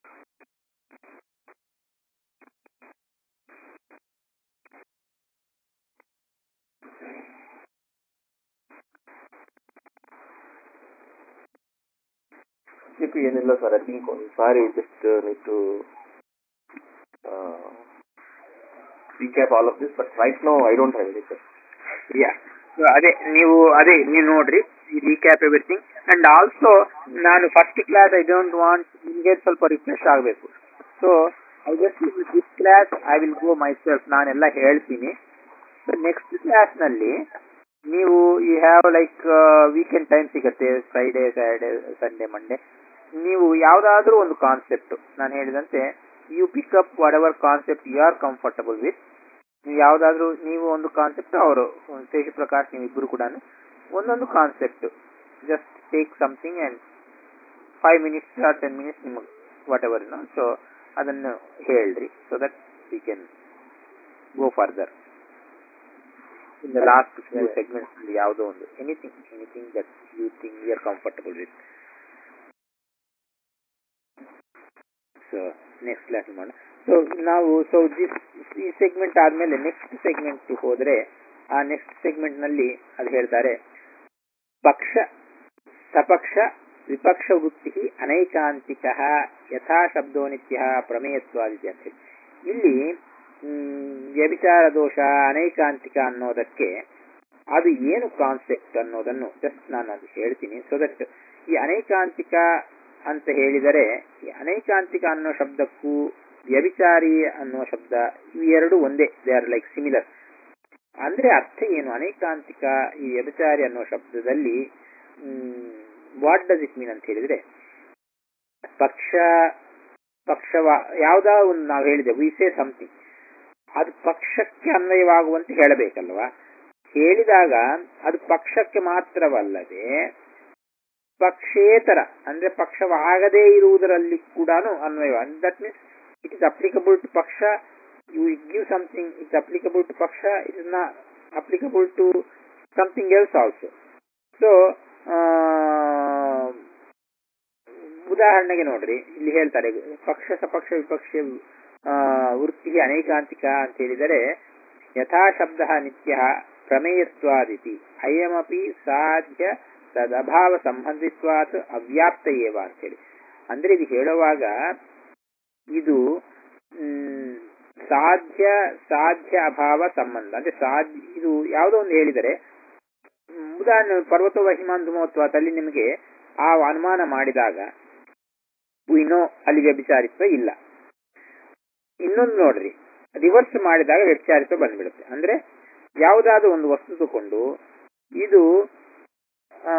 CP ಏನಿಲ್ಲ ಸರ್ ಐ ಥಿಂಕ್ ಒಂದು ಸಾರಿ just need to recap all of this, but right now I don't have any sir. Yeah ಅದೇ ನೀವು ಅದೇ ನೀವು ನೋಡ್ರಿ ರೀಕ್ಯಾಪ್ ಎವ್ರಿಥಿಂಗ್ ಅಂಡ್ ಆಲ್ಸೋ ನಾನು first class I don't want ನಿಮಗೆ ಸ್ವಲ್ಪ ರಿಫ್ರೆಶ್ ಆಗಬೇಕು so I just this class I will go myself ನಾನೆಲ್ಲ ಹೇಳ್ತೀನಿ ಸೊ ನೆಕ್ಸ್ಟ್ ಕ್ಲಾಸ್ನಲ್ಲಿ ನೀವು you have like weekend time ಸಿಗುತ್ತೆ ಫ್ರೈಡೇ ಸ್ಯಾಟರ್ಡೇ ಸಂಡೇ ಮಂಡೇ ನೀವು ಯಾವುದಾದ್ರೂ ಒಂದು ಕಾನ್ಸೆಪ್ಟ್ ನಾನು ಹೇಳಿದಂತೆ you pick up whatever concept you are comfortable with ನೀವು ಯಾವುದಾದ್ರೂ ನೀವು ಒಂದು ಕಾನ್ಸೆಪ್ಟ್ ಅವರು ಶೇಷ ಪ್ರಕಾಶ್ ನೀವು ಇಬ್ಬರು ಕೂಡ ಒಂದೊಂದು concept just take something and five minutes or ten minutes ನಿಮಗೆ ವಾಟ್ ಎವರ್ ಸೊ ಅದನ್ನು ಹೇಳ್ರಿ so that we can go further in the last few segments ಯಾವುದೋ ಒಂದು anything anything that you think you are comfortable with so next class ಮಾಡೋಣ ಸೊ ನಾವು ಸೊ ದಿಸ್ ಈ ಸೆಗ್ಮೆಂಟ್ ಆದ್ಮೇಲೆ ನೆಕ್ಸ್ಟ್ ಸೆಗ್ಮೆಂಟ್ ಹೋದ್ರೆ ಆ ನೆಕ್ಸ್ಟ್ ಸೆಗ್ಮೆಂಟ್ ನಲ್ಲಿ ಅದು ಹೇಳ್ತಾರೆ ಪಕ್ಷ ಸಪಕ್ಷ ವಿಪಕ್ಷ ವೃತ್ತಿ ಅನೈಕಾಂತಿಕ ಯಥಾ ಶಬ್ದೋ ನಿತ್ಯ ಪ್ರಮೇಯತ್ವಾದಿತಿ ಅಂತ ಹೇಳಿ ಇಲ್ಲಿ ಮ್, ವ್ಯಭಿಚಾರ ದೋಷ ಅನೈಕಾಂತಿಕ ಅನ್ನೋದಕ್ಕೆ ಅದು ಏನು ಕಾನ್ಸೆಪ್ಟ್ ಅನ್ನೋದನ್ನು ಜಸ್ಟ್ ನಾನು ಅದು ಹೇಳ್ತೀನಿ ಸೊ ದಟ್ ಈ ಅನೈಕಾಂತಿಕ ಅಂತ ಹೇಳಿದರೆ ಈ ಅನೈಕಾಂತಿಕ ಅನ್ನೋ ಶಬ್ದಕ್ಕೂ ವ್ಯಭಿಚಾರಿ ಅನ್ನೋ ಶಬ್ದ ಇವು ಎರಡು ಒಂದೇ ದೇ ಆರ್ ಲೈಕ್ ಸಿಮಿಲರ್ ಅಂದ್ರೆ ಅರ್ಥ ಏನು ಅನೈಕಾಂತಿಕ ಈ ವ್ಯಭಿಚಾರಿ ಅನ್ನೋ ಶಬ್ದದಲ್ಲಿ ವಾಟ್ ಡಸ್ ಇಟ್ ಮೀನ್ ಅಂತ ಹೇಳಿದ್ರೆ ಪಕ್ಷ ಪಕ್ಷವ ಯಾವ್ದಾ ಒಂದು ನಾವು ಹೇಳಿದೆ ವಿ ಸೇ ಸಮಥಿಂಗ್ ಅದು ಪಕ್ಷಕ್ಕೆ ಅನ್ವಯವಾಗುವಂತೆ ಹೇಳಬೇಕಲ್ವಾ ಹೇಳಿದಾಗ ಅದು ಪಕ್ಷಕ್ಕೆ ಮಾತ್ರವಲ್ಲದೆ ಪಕ್ಷೇತರ ಅಂದ್ರೆ ಪಕ್ಷವಾಗದೇ ಇರುವುದರಲ್ಲಿ ಕೂಡ ಅನ್ವಯ that means it is applicable to ಪಕ್ಷ you give something it's applicable to ಪಕ್ಷ it is not applicable to something else also so ಉದಾಹರಣೆಗೆ ನೋಡ್ರಿ ಇಲ್ಲಿ ಹೇಳ್ತಾರೆ ಪಕ್ಷ ಸಪಕ್ಷ ವಿಪಕ್ಷ ಆ, ವೃತ್ತಿ ಅನೈಕಾಂತಿಕ ಅಂತ ಹೇಳಿದರೆ ಯಥಾ ಶಬ್ದ ನಿತ್ಯ ಪ್ರಮೇಯತ್ವಾದಿತಿ ಅಯಮಪಿ ಸಾಧ್ಯ ತದಭಾವ ಸಂಬಂಧಿತ್ವಾತ್ ಅವ್ಯಾಪ್ತ ಏವ ಅಂತೇಳಿ ಅಂದ್ರೆ ಇದು ಹೇಳುವಾಗ ಇದು ಮ್, ಸಾಧ್ಯ ಸಾಧ್ಯ ಅಭಾವ ಸಂಬಂಧ ಅಂದ್ರೆ ಸಾಧ್ಯ ಇದು ಯಾವುದೋ ಒಂದು ಹೇಳಿದರೆ ಮ್, ಉದಾಹರಣೆ ಪರ್ವತ ಹಿಮಾನ್ ಧುಮೋತ್ವಾತ್ ಅಲ್ಲಿ ನಿಮಗೆ ಆ ಅನುಮಾನ ಮಾಡಿದಾಗ ವಿನೋ ಅಲ್ಲಿ ವ್ಯಭಿಚಾರಿತ್ವ ಇಲ್ಲ ಇನ್ನೊಂದು ನೋಡ್ರಿ ರಿವರ್ಸ್ ಮಾಡಿದಾಗ ವ್ಯಭಿಚಾರಿತ್ವ ಬಂದ್ಬಿಡುತ್ತೆ ಅಂದ್ರೆ ಯಾವುದಾದ್ರೂ ಒಂದು ವಸ್ತು ತಗೊಂಡು ಇದು ಆ,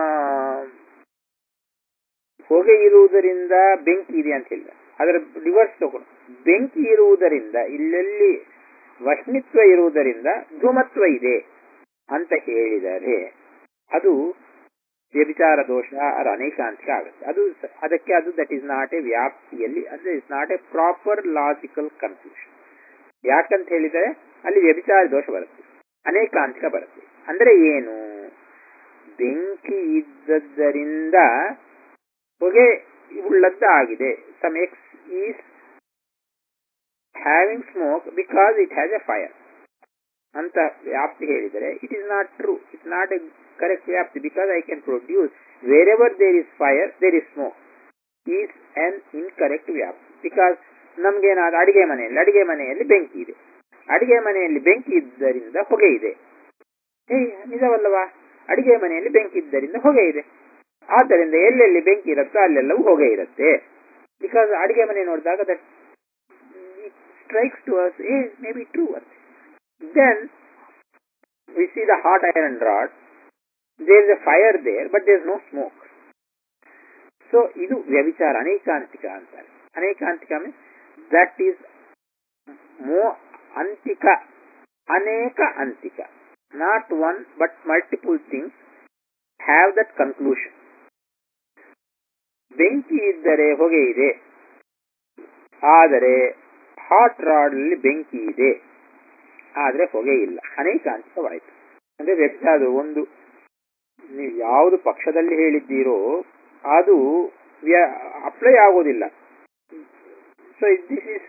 ಹೊಗೆ ಇರುವುದರಿಂದ ಬೆಂಕಿ ಇದೆ ಅಂತ ಹೇಳಿದ ಅದರ ರಿವರ್ಸ್ ತಗೊಂಡು ಬೆಂಕಿ ಇರುವುದರಿಂದ ಇಲ್ಲೆಲ್ಲಿ ವಷ್ಣಿತ್ವ ಇರುವುದರಿಂದ ಧೂಮತ್ವ ಇದೆ ಅಂತ ಹೇಳಿದರೆ ಅದು ವ್ಯಭಿಚಾರ ದೋಷ ಅದು ಅನೇಕಾಂತಿಕ ಆಗುತ್ತೆ ಅದು ಸ- ಅದಕ್ಕೆ ಅದು ದಟ್ ಈಸ್ ನಾಟ್ ಎ ವ್ಯಾಪ್ತಿಯಲ್ಲಿ ಅಂದ್ರೆ is not a proper logical conclusion ಯಾಕಂತ ಹೇಳಿದರೆ ಅಲ್ಲಿ ವ್ಯಭಿಚಾರ ದೋಷ ಬರುತ್ತೆ ಅನೇಕಾಂತಿಕ ಬರುತ್ತೆ ಅಂದ್ರೆ ಏನು ಬೆಂಕಿ ಇದ್ದದ್ದರಿಂದ ಹೊಗೆ ಉಳ್ಳದ್ದಾಗಿದೆ some X is having smoke because it has a fire ಅಂತ ವ್ಯಾಪ್ತಿ ಹೇಳಿದರೆ it is not true it's not a correct ವ್ಯಾಪ್ತಿ because I can produce wherever there is fire there is smoke is an incorrect ವ್ಯಾಪ್ತಿ ಬಿಕಾಸ್ ನಮ್ಗೇನಾದ್ರು ಅಡಿಗೆ ಮನೆಯಲ್ಲಿ ಅಡಿಗೆ ಮನೆಯಲ್ಲಿ ಬೆಂಕಿ ಇದೆ ಅಡಿಗೆ ಮನೆಯಲ್ಲಿ ಬೆಂಕಿ ಇದ್ದರಿಂದ ಹೊಗೆ ಇದೆ ಏ ನಿಜವಲ್ಲವಾ ಅಡಿಗೆ ಮನೆಯಲ್ಲಿ ಬೆಂಕಿ ಇದ್ದರಿಂದ ಹೊಗೆ ಇದೆ ಆದ್ದರಿಂದ ಎಲ್ಲೆಲ್ಲಿ ಬೆಂಕಿ ಇರುತ್ತೋ ಅಲ್ಲೆಲ್ಲವೂ ಹೊಗೆ ಇರುತ್ತೆ ಬಿಕಾಸ್ ಅಡಿಗೆ ಮನೆ ನೋಡಿದಾಗ that strikes to us a may be true ಅಂತ then we see the hot iron rod there is a fire there but there is no smoke so ಇದು ವ್ಯಭಿಚಾರ ಅನೇಕಾಂತಿಕ ಅಂತಾರೆ ಅನೇಕಾಂತಿಕ ಮೀನ್ಸ್ ದಟ್ ಈಸ್ ಮೋ ಅಂತಿಕ ಅನೇಕ ಅಂತಿಕ not one but multiple things have that conclusion ಬೆಂಕಿ ಇದ್ದರೆ ಹೊಗೆ ಇದೆ ಆದರೆ ಹಾಟ್ ರಾಡ್ ಅಲ್ಲಿ ಬೆಂಕಿ ಇದೆ ಆದ್ರೆ ಹೊಗೆ ಇಲ್ಲ ಅನೇಕಾಂತಿಕವಾಯಿತು ಅಂದ್ರೆ ವ್ಯಕ್ತ ಅದು ಒಂದು ನೀವು ಯಾವುದು ಪಕ್ಷದಲ್ಲಿ ಹೇಳಿದ್ದೀರೋ ಅದು ಅಪ್ಲೈ ಆಗೋದಿಲ್ಲ ಸೊ ದಿಸ್ ಇಸ್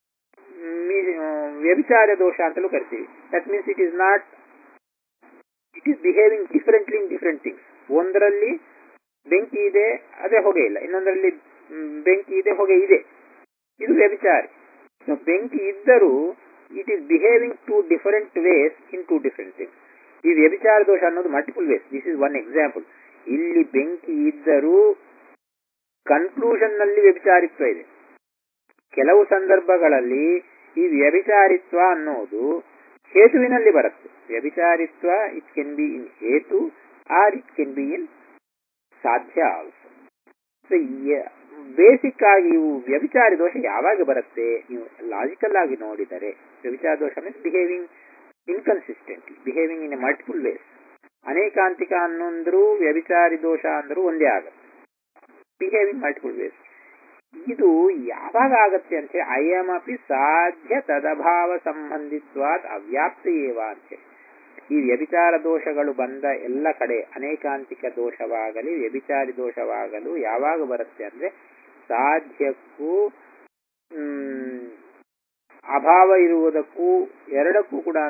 ವ್ಯಭಿಚಾರ ದೋಷ ಅಂತಲೂ ಕರಿತೀವಿ that means it is not it is behaving differently in different things ಒಂದರಲ್ಲಿ ಬೆಂಕಿ ಇದೆ ಅದೇ ಹೊಗೆ ಇಲ್ಲ ಇನ್ನೊಂದರಲ್ಲಿ ಮ್, ಬೆಂಕಿ ಇದೆ ಹೊಗೆ ಇದೆ ಇದು ವ್ಯಭಿಚಾರಿ ಸೊ ಬೆಂಕಿ ಇದ್ದರೂ it is behaving two different ways in two different things ಈ ವ್ಯಭಿಚಾರ ದೋಷ ಅನ್ನೋದು multiple ways this is one example ಇಲ್ಲಿ ಬೆಂಕಿ ಇದ್ದರೂ ಕನ್ಕ್ಲೂಷನ್ ನಲ್ಲಿ ವ್ಯಭಿಚಾರಿತ್ವ ಇದೆ ಕೆಲವು ಸಂದರ್ಭಗಳಲ್ಲಿ ಈ ವ್ಯಭಿಚಾರಿತ್ವ ಅನ್ನೋದು ಹೇತುವಿನಲ್ಲಿ ಬರುತ್ತೆ ವ್ಯಭಿಚಾರಿತ್ವ ಇಟ್ ಕೆನ್ ಬಿ ಇನ್ ಹೇತು or it can be in ಸಾಧ್ಯ ಆಲ್ಸೋ ಸೊ ಬೇಸಿಕ್ ಆಗಿ ಇವು ವ್ಯಭಿಚಾರಿ ದೋಷ ಯಾವಾಗ ಬರುತ್ತೆ ನೀವು ಲಾಜಿಕಲ್ ಆಗಿ ನೋಡಿದರೆ ವ್ಯಭಿಚಾರ ದೋಷ means behaving inconsistently behaving in a multiple ways ಅನೇಕಾಂತಿಕ ಅನ್ನೊಂದ್ರು ವ್ಯಭಿಚಾರಿ ದೋಷ ಅಂದ್ರೂ ಒಂದೇ ಆಗುತ್ತೆ ಬಿಹೇವಿಂಗ್ ಮಲ್ಟಿಪಲ್ ವೇಸ್ ಇದು ಯಾವಾಗ ಆಗತ್ತೆ ಅಂತ ಹೇಳಿ ಅಯಮಪಿ ಸಾಧ್ಯ ತದಭಾವ ಸಂಬಂಧಿತ್ವಾದ್ ಅವ್ಯಾಪ್ತ ಏವ ಅಂತೇಳಿ ಈ ವ್ಯಭಿಚಾರ ದೋಷಗಳು ಬಂದ ಎಲ್ಲ ಕಡೆ ಅನೇಕಾಂತಿಕ ದೋಷವಾಗಲಿ ವ್ಯಭಿಚಾರಿ ದೋಷವಾಗಲು ಯಾವಾಗ ಬರುತ್ತೆ ಅಂದ್ರೆ ಸಾಧ್ಯಕ್ಕೂ ಮ್, ಅಭಾವ ಇರುವುದಕ್ಕೂ ಎರಡಕ್ಕೂ ಕೂಡ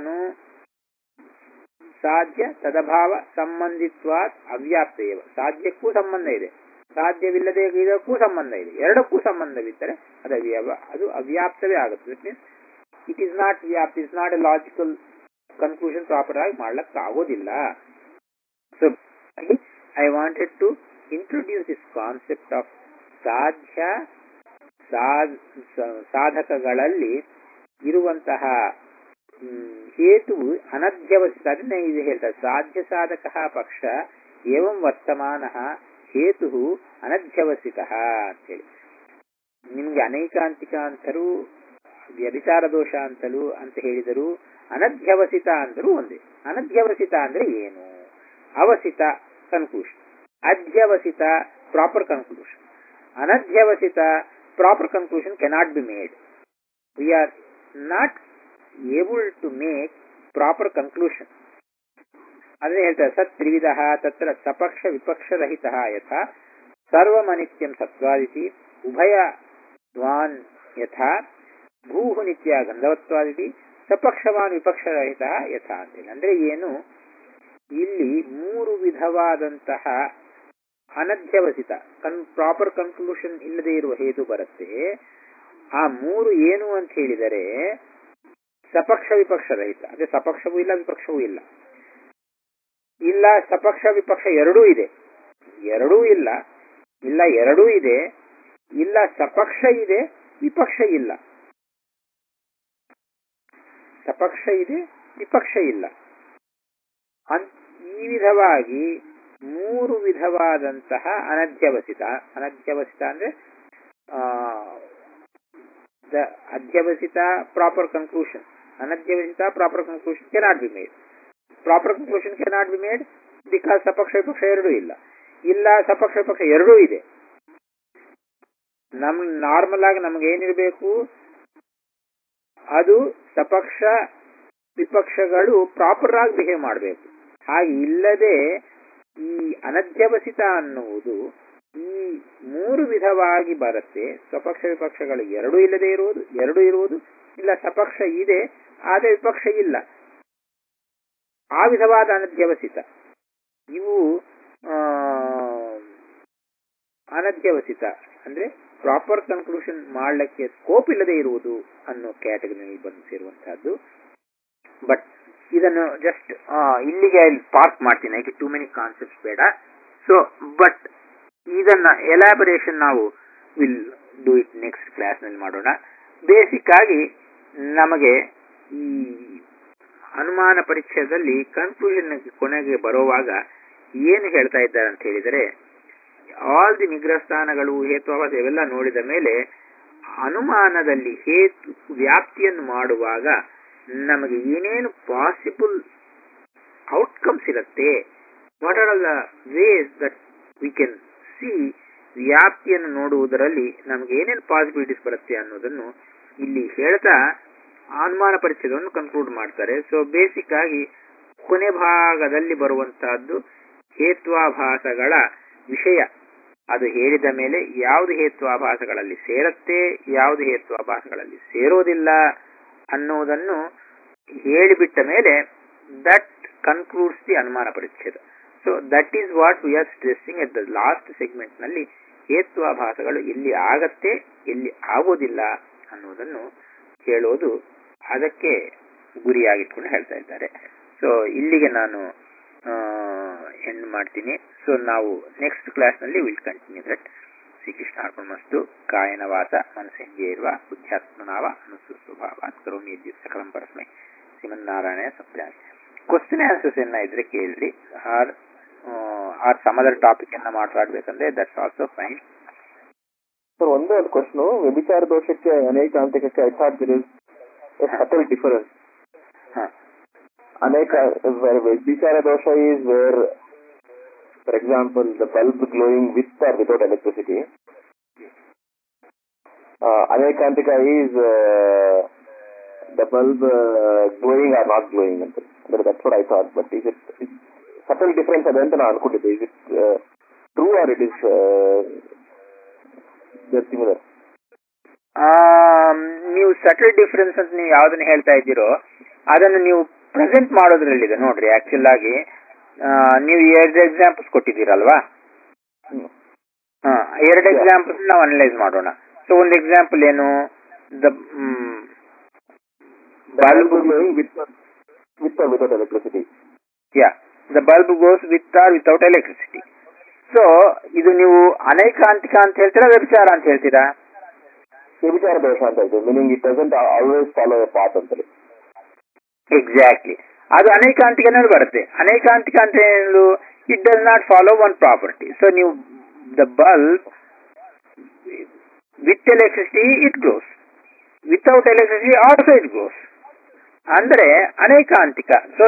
ಸಾಧ್ಯ ತದಭಾವ ಸಂಬಂಧಿತ್ವಾತ್ ಅವ್ಯಾಪ್ತೇವ ಸಾಧ್ಯಕ್ಕೂ ಸಂಬಂಧ ಇದೆ ಸಾಧ್ಯವಿಲ್ಲದೆ ಇದಕ್ಕೂ ಸಂಬಂಧ ಇದೆ ಎರಡಕ್ಕೂ ಸಂಬಂಧವಿದ್ದರೆ ಅದು ಅವ್ಯವ ಅದು ಅವ್ಯಾಪ್ತವೇ ಆಗುತ್ತೆ it means it is not ವ್ಯಾಪ್ತ is not a logical conclusion proper ಆಗಿ ಮಾಡ್ಲಕ್ಕಾಗೋದಿಲ್ಲ so I wanted to introduce this concept of ಸಾಧ್ಯ ಸಾಧ್- ಸ- ಸಾಧಕಗಳಲ್ಲಿ ಇರುವಂತಹ ಹ್ಮ್, ಹೇತುವು ಅನಧ್ಯವಸಿತ ಅದನ್ನೇ ಇದು ಹೇಳ್ತಾರೆ ಸಾಧ್ಯ ಸಾಧಕ ಪಕ್ಷ ಏವಂ ವರ್ತಮಾನ ಹೇತು ಅನಧ್ಯವಸಿತ ಅಂತೇಳಿ ನಿಮ್ಗೆ ಅನೈಕಾಂತಿಕ ಅಂತರೂ ವ್ಯಭಿಚಾರ ದೋಷ ಅಂತಲೂ ಅಂತ ಹೇಳಿದರು ಅನಧ್ಯವಸಿತ ಅಂದರೂ ಒಂದೇ ಅನಧ್ಯವಸಿತ ಅಂದ್ರೆ ಏನು ಅವಸಿತ ಕನ್ಕ್ಲೂಷನ್ ಅಧ್ಯವಸಿತ ಪ್ರಾಪರ್ ಕನ್ಕ್ಲೂಷನ್ ಅನಧ್ಯವಸಿತ proper conclusion cannot be made we are not able to make proper conclusion ಅದೇ ಹೇಳ್ತಾರೆ ಸತ್ ತ್ರಿವಿಧ ತತ್ರ ಸಪಕ್ಷ ವಿಪಕ್ಷರಹಿತ ಯಥಾ ಸರ್ವಮನಿತ್ಯಂ ಸತ್ವಾದಿತಿ ಉಭಯವಾನ್ ಯಥಾ ಭೂಹು ನಿತ್ಯ ಗಂಧವತ್ವಾದಿತಿ ಸಪಕ್ಷವಾನ್ ವಿಪಕ್ಷರಹಿತ ಯಥಾ ಅಂತೇಳಿ ಅಂದ್ರೆ ಏನು ಇಲ್ಲಿ ಮೂರು ವಿಧವಾದಂತಹ ಅನಧ್ಯವಸಿತ ಕನ್ ಪ್ರಾಪರ್ ಕನ್ಕ್ಲೂಷನ್ ಇಲ್ಲದೆ ಇರುವ ಹೇತು ಬರುತ್ತೆ ಆ ಮೂರು ಏನು ಅಂತ ಹೇಳಿದರೆ ಸಪಕ್ಷ ವಿಪಕ್ಷ ರಹಿತ ಅಂದ್ರೆ ಸಪಕ್ಷವೂ ಇಲ್ಲ ವಿಪಕ್ಷವೂ ಇಲ್ಲ ಇಲ್ಲ ಸಪಕ್ಷ ವಿಪಕ್ಷ ಎರಡೂ ಇದೆ ಎರಡೂ ಇಲ್ಲ ಇಲ್ಲ ಎರಡೂ ಇದೆ ಇಲ್ಲ ಸಪಕ್ಷ ಇದೆ ವಿಪಕ್ಷ ಇಲ್ಲ ಸಪಕ್ಷ ಇದೆ ವಿಪಕ್ಷ ಇಲ್ಲ ಅನ್- ಈ ವಿಧವಾಗಿ ಮೂರು ವಿಧವಾದಂತಹ ಅನಧ್ಯವಸಿತ ಅನಧ್ಯವಸಿತ ಅಂದ್ರೆ ಆ, the ಅಧ್ಯವಸಿತ ಪ್ರಾಪರ್ ಕನ್ಕ್ಲೂಷನ್ ಅನಧ್ಯವಸಿತ proper conclusion cannot be made proper conclusion cannot be made because ಸಪಕ್ಷ ವಿಪಕ್ಷ ಎರಡೂ ಇಲ್ಲ ಇಲ್ಲ ಸಪಕ್ಷ ವಿಪಕ್ಷ ಎರಡೂ ಇದೆ ನಮ್ ನಾರ್ಮಲ್ ಆಗಿ ನಮ್ಗೆ ಏನಿರಬೇಕು ಅದು ಸಪಕ್ಷ ವಿಪಕ್ಷಗಳು ಪ್ರಾಪರ್ ಆಗಿ ಬಿಹೇವ್ ಮಾಡಬೇಕು ಹಾಗೆ ಇಲ್ಲದೆ ಈ ಅನಧ್ಯವಸಿತ ಅನ್ನುವುದು ಈ ಮೂರು ವಿಧವಾಗಿ ಬರುತ್ತೆ ಸಪಕ್ಷ ವಿಪಕ್ಷಗಳು ಎರಡೂ ಇಲ್ಲದೆ ಇರುವುದು ಎರಡು ಇರುವುದು ಇಲ್ಲ ಸಪಕ್ಷ ಇದೆ ಆದರೆ ವಿಪಕ್ಷ ಇಲ್ಲ ಆ ವಿಧವಾದ ಅನಧ್ಯವಸಿತ ಇವು ಆ, ಅನಧ್ಯವಸಿತ ಅಂದ್ರೆ ಪ್ರಾಪರ್ ಕನ್ಕ್ಲೂಷನ್ ಮಾಡಲಿಕ್ಕೆ ಸ್ಕೋಪ್ ಇಲ್ಲದೆ ಇರುವುದು ಅನ್ನೋ ಕ್ಯಾಟಗರಿನಲ್ಲಿ ಬಂದು ಸೇರುವಂತಹದ್ದು ಬಟ್ ಇದನ್ನು ಜಸ್ಟ್ ಇಲ್ಲಿಗೆ ಪಾರ್ಕ್ ಮಾಡ್ತೀನಿ ಯಾಕೆ ಟೂ ಮೆನಿ ಕಾನ್ಸೆಪ್ಟ್ಸ್ ಬೇಡ ಸೊ ಬಟ್ ಇದನ್ನ ಎಲಾಬರೇಷನ್ ನಾವು will do it next class ನಲ್ಲಿ ಮಾಡೋಣ ಬೇಸಿಕ್ ಆಗಿ ನಮಗೆ ಈ ಅನುಮಾನ ಪರೀಕ್ಷೆಯಲ್ಲಿ ಕನ್ಕ್ಲೂಷನ್ ಕೊನೆಗೆ ಬರುವಾಗ ಏನು ಹೇಳ್ತಾ ಇದ್ದಾರೆ ಅಂತ ಹೇಳಿದರೆ ಆಲ್ ದಿ ನಿಗ್ರಹ ಸ್ಥಾನಗಳು ಹೇತ್ವಾವಾಸ ಇವೆಲ್ಲ ನೋಡಿದ ಮೇಲೆ ಅನುಮಾನದಲ್ಲಿ ಹೇತು ವ್ಯಾಪ್ತಿಯನ್ನು ಮಾಡುವಾಗ ನಮಗೆ ಏನೇನು ಪಾಸಿಬಲ್ ಔಟ್ಕಮ್ಸ್ ಇರುತ್ತೆ what are all the ways that we can see ವ್ಯಾಪ್ತಿಯನ್ನು ನೋಡುವುದರಲ್ಲಿ ನಮಗೆ ಏನೇನು ಪಾಸಿಬಿಲಿಟೀಸ್ ಬರುತ್ತೆ ಅನ್ನೋದನ್ನು ಇಲ್ಲಿ ಹೇಳ್ತಾ ಅನುಮಾನ ಪರಿಚಯವನ್ನು ಕನ್ಕ್ಲೂಡ್ ಮಾಡ್ತಾರೆ ಸೊ ಬೇಸಿಕ್ ಆಗಿ ಕೊನೆ ಭಾಗದಲ್ಲಿ ಬರುವಂತಹದ್ದು ಹೇತ್ವಾಭಾಸಗಳ ವಿಷಯ ಅದು ಹೇಳಿದ ಮೇಲೆ ಯಾವುದು ಹೇತ್ವಾಭಾಸಗಳಲ್ಲಿ ಸೇರುತ್ತೆ ಯಾವುದು ಹೇತ್ವಾಭಾಸಗಳಲ್ಲಿ ಸೇರೋದಿಲ್ಲ ಅನ್ನುವುದನ್ನು ಹೇಳಿಬಿಟ್ಟ ಮೇಲೆ ದಟ್ ಕನ್ಕ್ಲೂಡ್ಸ್ ದಿ ಅನುಮಾನ ಪರಿಚ್ಛೇದ so that is what we are stressing at the last segment ನಲ್ಲಿ ಹೇತ್ವಾಭಾಸಗಳು ಎಲ್ಲಿ ಆಗತ್ತೆ ಎಲ್ಲಿ ಆಗೋದಿಲ್ಲ ಅನ್ನೋದನ್ನು ಹೇಳೋದು ಅದಕ್ಕೆ ಗುರಿಯಾಗಿಟ್ಕೊಂಡು ಹೇಳ್ತಾ ಇದ್ದಾರೆ ಸೊ ಇಲ್ಲಿಗೆ ನಾನು ಎಂಡ್ ಮಾಡ್ತೀನಿ ಸೊ ನಾವು ನೆಕ್ಸ್ಟ್ ಕ್ಲಾಸ್ ನಲ್ಲಿ ವಿಲ್ ಕಂಟಿನ್ಯೂ ದಟ್ ಶ್ರೀಕೃಷ್ಣ ಅರ್ಪಣಮಸ್ತು ಕಾಯನ ವಾಸ ಮನಸ್ಸೇಂದ್ರಿಯ ಇರುವ ಬುದ್ಧ್ಯಾತ್ಮನಾವ ಅನುಸು ಸ್ವಭಾವ ಕರೋಮಿ ಯದ್ಯತ್ ಸಕಲಂ ಪರಸ್ಮೈ ಶ್ರೀಮನ್ನಾರಾಯಣ ಸಂಪ್ರಾಯ ಕ್ವಶನ್ ಆನ್ಸರ್ಸ್ ಏನ ಇದ್ರೆ ಕೇಳ್ರಿ or or some other topic ಅನ್ನ ಮಾತಾಡ್ಬೇಕಂದ್ರೆ ದಟ್ಸ್ ಆಲ್ಸೋ ಫೈನ್ ಸರ್ ಒಂದೇ ಒಂದು ಕ್ವಶನ್ ವ್ಯಭಿಚಾರ ದೋಷಕ್ಕೆ ಅನೇಕಾಂತಿಕಕ್ಕೆ I thought there is subtle difference ಹಾ ಅನೇಕ ವ್ಯಭಿಚಾರ ದೋಷ is where for example the bulb glowing with or without electricity ಅನೇಕಾಂತಿಕ is the bulb glowing or not glowing ಅಂತ ಅಂದ್ರೆ that's what I thought but is it subtle difference ಅದೇ ಅಂತ ನಾನು ಅನ್ಕೊಂಡಿದ್ದೆ is it true or it is similar ನೀವು ಸಟಲ್ ಡಿಫರೆನ್ಸ್ ಅಂತ ನೀವು ಯಾವ್ದನ್ನ ಹೇಳ್ತಾ ಇದ್ದೀರೋ ಅದನ್ನು ನೀವು ಪ್ರೆಸೆಂಟ್ ಮಾಡೋದ್ರಲ್ಲಿದೆ ನೋಡ್ರಿ ಆಕ್ಚುಲ್ ಆಗಿ ಆ, ನೀವು ಎರಡು ಎಕ್ಸಾಂಪಲ್ಸ್ ಕೊಟ್ಟಿದ್ದೀರಲ್ವಾ ಹ್ಮ್. ಹಾ ಎರಡು ಎಕ್ಸಾಂಪಲ್ಸ್ ನಾವು ಅನಲೈಸ್ ಮಾಡೋಣ ಸೊ ಒಂದು ಎಕ್ಸಾಂಪಲ್ ಏನು the Bulb glowing with with or without electricity. Yeah the bulb goes with or without electricity so ಇದು ನೀವು ಅನೈಕಾಂತಿಕ ಅಂತ ಹೇಳ್ತೀರಾ ವ್ಯಭಿಚಾರ ಅಂತ ಹೇಳ್ತೀರಾ ವ್ಯಭಿಚಾರ ದೋಷ ಅಂತ ಇದೆ meaning it doesn't always follow a path ಅಂತೇಳಿ ಎಕ್ಸಾಕ್ಟ್ಲಿ ಅದು ಅನೈಕಾಂತಿಕನಲ್ಲಿ ಬರುತ್ತೆ ಅನೈಕಾಂತಿಕ ಅಂತ ಹೇಳಲು it does not follow one property so ನೀವು the bulb with electricity it glows without electricity also it glows ಅಂದ್ರೆ ಅನೈಕಾಂತಿಕ so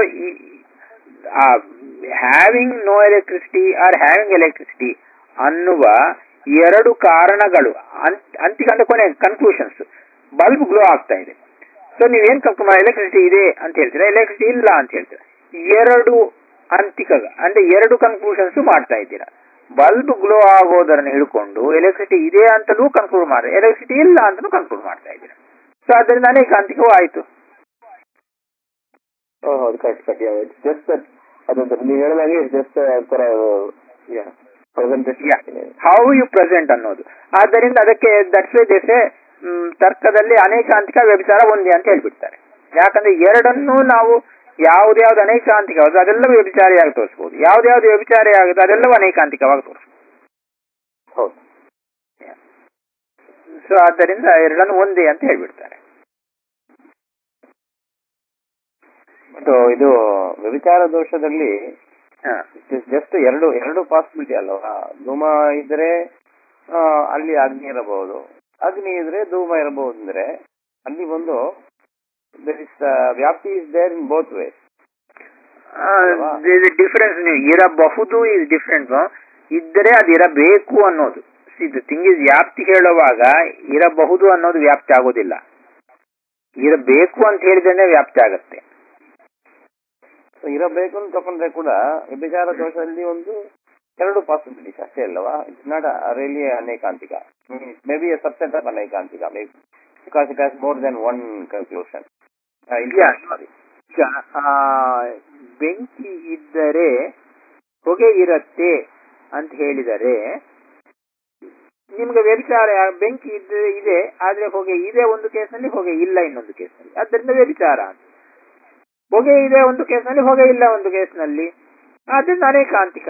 having no electricity or having electricity ಅನ್ನುವ ಎರಡು ಕಾರಣಗಳು ಅಂತ್- ಅಂತಿಕ ಅಂದ್ರೆ ಕೊನೆ ಕನ್ಕ್ಲೂಷನ್ಸ್ ಬಲ್ಬ್ ಗ್ಲೋ ಆಗ್ತಾ ಇದೆ ಸೊ ನೀವೇನ್ ಕನ್ಕ್ಲೂಡ್ ಎಲೆಕ್ಟ್ರಿಸಿಟಿ ಇದೆ ಅಂತ ಹೇಳ್ತೀರಾ ಎಲೆಕ್ಟ್ರಿಸಿಟಿ ಇಲ್ಲ ಅಂತ ಹೇಳ್ತೀರಾ ಎರಡು ಅಂತಿಕ ಅಂದ್ರೆ ಎರಡು ಕನ್ಕ್ಲೂಷನ್ಸ್ ಮಾಡ್ತಾ ಇದ್ದೀರಾ ಬಲ್ಬ್ ಗ್ಲೋ ಆಗೋದನ್ನು ಹಿಡ್ಕೊಂಡು ಎಲೆಕ್ಟ್ರಿಸಿಟಿ ಇದೆ ಅಂತಲೂ ಕನ್ಕ್ಲೂಡ್ ಮಾಡಿ ಎಲೆಕ್ಟ್ರಿಸಿಟಿ ಇಲ್ಲ ಅಂತಲೂ ಕನ್ಕ್ಲೂಡ್ ಮಾಡ್ತಾ ಇದ್ದೀರಾ ಸೊ ಅದರಿಂದ ಅನೇಕಾಂತಿಕವೂ ಆಯ್ತು ಓ ಹೌದು correct correct it's just that ಅದೊಂದು ನೀವು ಹೇಳಿದಾಗೆ ಇಟ್ಸ್ ಜಸ್ಟ್ ತರ ಪ್ರೆಸೆಂಟೇಷನ್ ಹೌ ಯು ಪ್ರೆಸೆಂಟ್ ಅನ್ನೋದು ಆದ್ದರಿಂದ ಅದಕ್ಕೆ ದಟ್ಸ್ ವೈ ದೇಸೆ ತರ್ಕದಲ್ಲಿ ಅನೇಕಾಂತಿಕ ವ್ಯಭಿಚಾರ ಒಂದೇ ಅಂತ ಹೇಳ್ಬಿಡ್ತಾರೆ ಯಾಕಂದ್ರೆ ಎರಡನ್ನೂ ನಾವು ಯಾವ್ದ್ಯಾವ್ದು ಅನೇಕಾಂತಿಕವಾದ ಅದೆಲ್ಲ ವ್ಯಭಿಚಾರಿಯಾಗಿ ತೋರಿಸಬಹುದು ಯಾವ್ದ್ಯಾವ್ದು ವ್ಯಭಿಚಾರಿ ಆಗುತ್ತೆ ಅದೆಲ್ಲವೂ ಅನೇಕಾಂತಿಕವಾಗಿ ತೋರಿಸಬಹುದು ಹೌದು ಸೊ ಆದ್ದರಿಂದ ಎರಡನ್ನು ಒಂದೇ ಅಂತ ಹೇಳ್ಬಿಡ್ತಾರೆ ಮತ್ತು ಇದು ವ್ಯಭಿಚಾರ ದೋಷದಲ್ಲಿ ಹ. ಜಸ್ಟ್ ಎರಡು ಎರಡು ಪಾಸಿಬಿಲಿಟಿ ಅಲ್ವಾ ಧೂಮ ಇದ್ರೆ ಆ, ಅಲ್ಲಿ ಅಗ್ನಿ ಇರಬಹುದು ಅಗ್ನಿ ಇದ್ರೆ ಧೂಮ ಇರಬಹುದು ಅಂದ್ರೆ ಅಲ್ಲಿ ಒಂದು there is, ಆ, ವ್ಯಾಪ್ತಿ is there in both ways difference ನೀವು ಇರಬಹುದು ಇಸ್ ಡಿಫರೆಂಟ್ ಇದ್ದರೆ ಅದು ಇರಬೇಕು ಅನ್ನೋದು ಇದು ಥಿಂಗ್ ಇಸ್ ವ್ಯಾಪ್ತಿ ಹೇಳುವಾಗ ಇರಬಹುದು ಅನ್ನೋದು ವ್ಯಾಪ್ತಿ ಆಗೋದಿಲ್ಲ ಇರಬೇಕು ಅಂತ ಹೇಳಿದ್ರೆ ವ್ಯಾಪ್ತಿ ಆಗತ್ತೆ ಇರಬೇಕು ಅಂತ ತಕೊಂಡ್ರೆ ಕೂಡ ವ್ಯಭಿಚಾರ ದೋಷದಲ್ಲಿ ಒಂದು ಎರಡು ಪಾಸಿಬಿಲಿಟೀಸ್ ಅಷ್ಟೇ ಅಲ್ಲವಾ ಇಟ್ಸ್ ನಾಟ್ ರಿಯಲಿ ಅನೇಕಾಂತಿಕ may be a subset of ಅನೇಕಾಂತಿಕ may because it has more than one conclusion Yeah. ಈಗ ಆ, ಬೆಂಕಿ ಇದ್ದರೆ ಹೊಗೆ ಇರತ್ತೆ ಅಂತ ಹೇಳಿದರೆ ನಿಮ್ಗೆ ವ್ಯಭಿಚಾರ ಬೆಂಕಿ ಇದ್ದರೆ ಇದೆ ಆದ್ರೆ ಹೊಗೆ ಇದೆ ಒಂದು ಕೇಸ್ನಲ್ಲಿ ಹೊಗೆ ಇಲ್ಲ ಇನ್ನೊಂದು ಕೇಸ್ನಲ್ಲಿ ಆದ್ದರಿಂದ ವ್ಯಭಿಚಾರ ಅಂತ ಹೊಗೆ ಇದೆ ಒಂದು ಕೇಸ್ನಲ್ಲಿ ಹೊಗೆ ಇಲ್ಲ ಒಂದು ಕೇಸ್ನಲ್ಲಿ ಆದ್ದರಿಂದ ಅನೇಕಾಂತಿಕ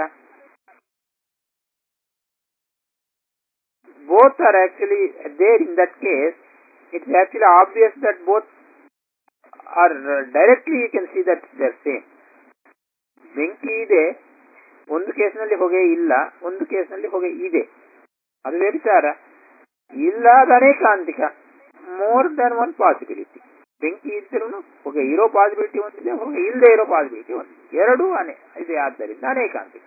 both are actually there in that case it's actually obvious that both are uh, directly you can see that they're same ಬೆಂಕಿ ಇದೆ ಒಂದು ಕೇಸ್ನಲ್ಲಿ ಹೊಗೆ ಇಲ್ಲ ಒಂದು ಕೇಸ್ನಲ್ಲಿ ಹೊಗೆ ಇದೆ ಅದು ವ್ಯಭಿಚಾರ ಇಲ್ಲ ಅದು ಅನೇಕಾಂತಿಕ ಮೋರ್ ದನ್ ಒನ್ ಪಾಸಿಬಿಲಿಟಿ ಬೆಂಕಿ ಇದ್ರೂ ಹೊಗೆ ಇರೋ ಪಾಸಿಬಿಲಿಟಿ ಒಂದಿದೆ ಹೊಗೆ ಇಲ್ಲದೆ ಇರೋ ಪಾಸಿಬಿಲಿಟಿ ಒಂದಿದೆ ಎರಡೂ ಅನೇ ಇದೆ ಆದ್ದರಿಂದ ಅನೇಕಾಂತಿಕ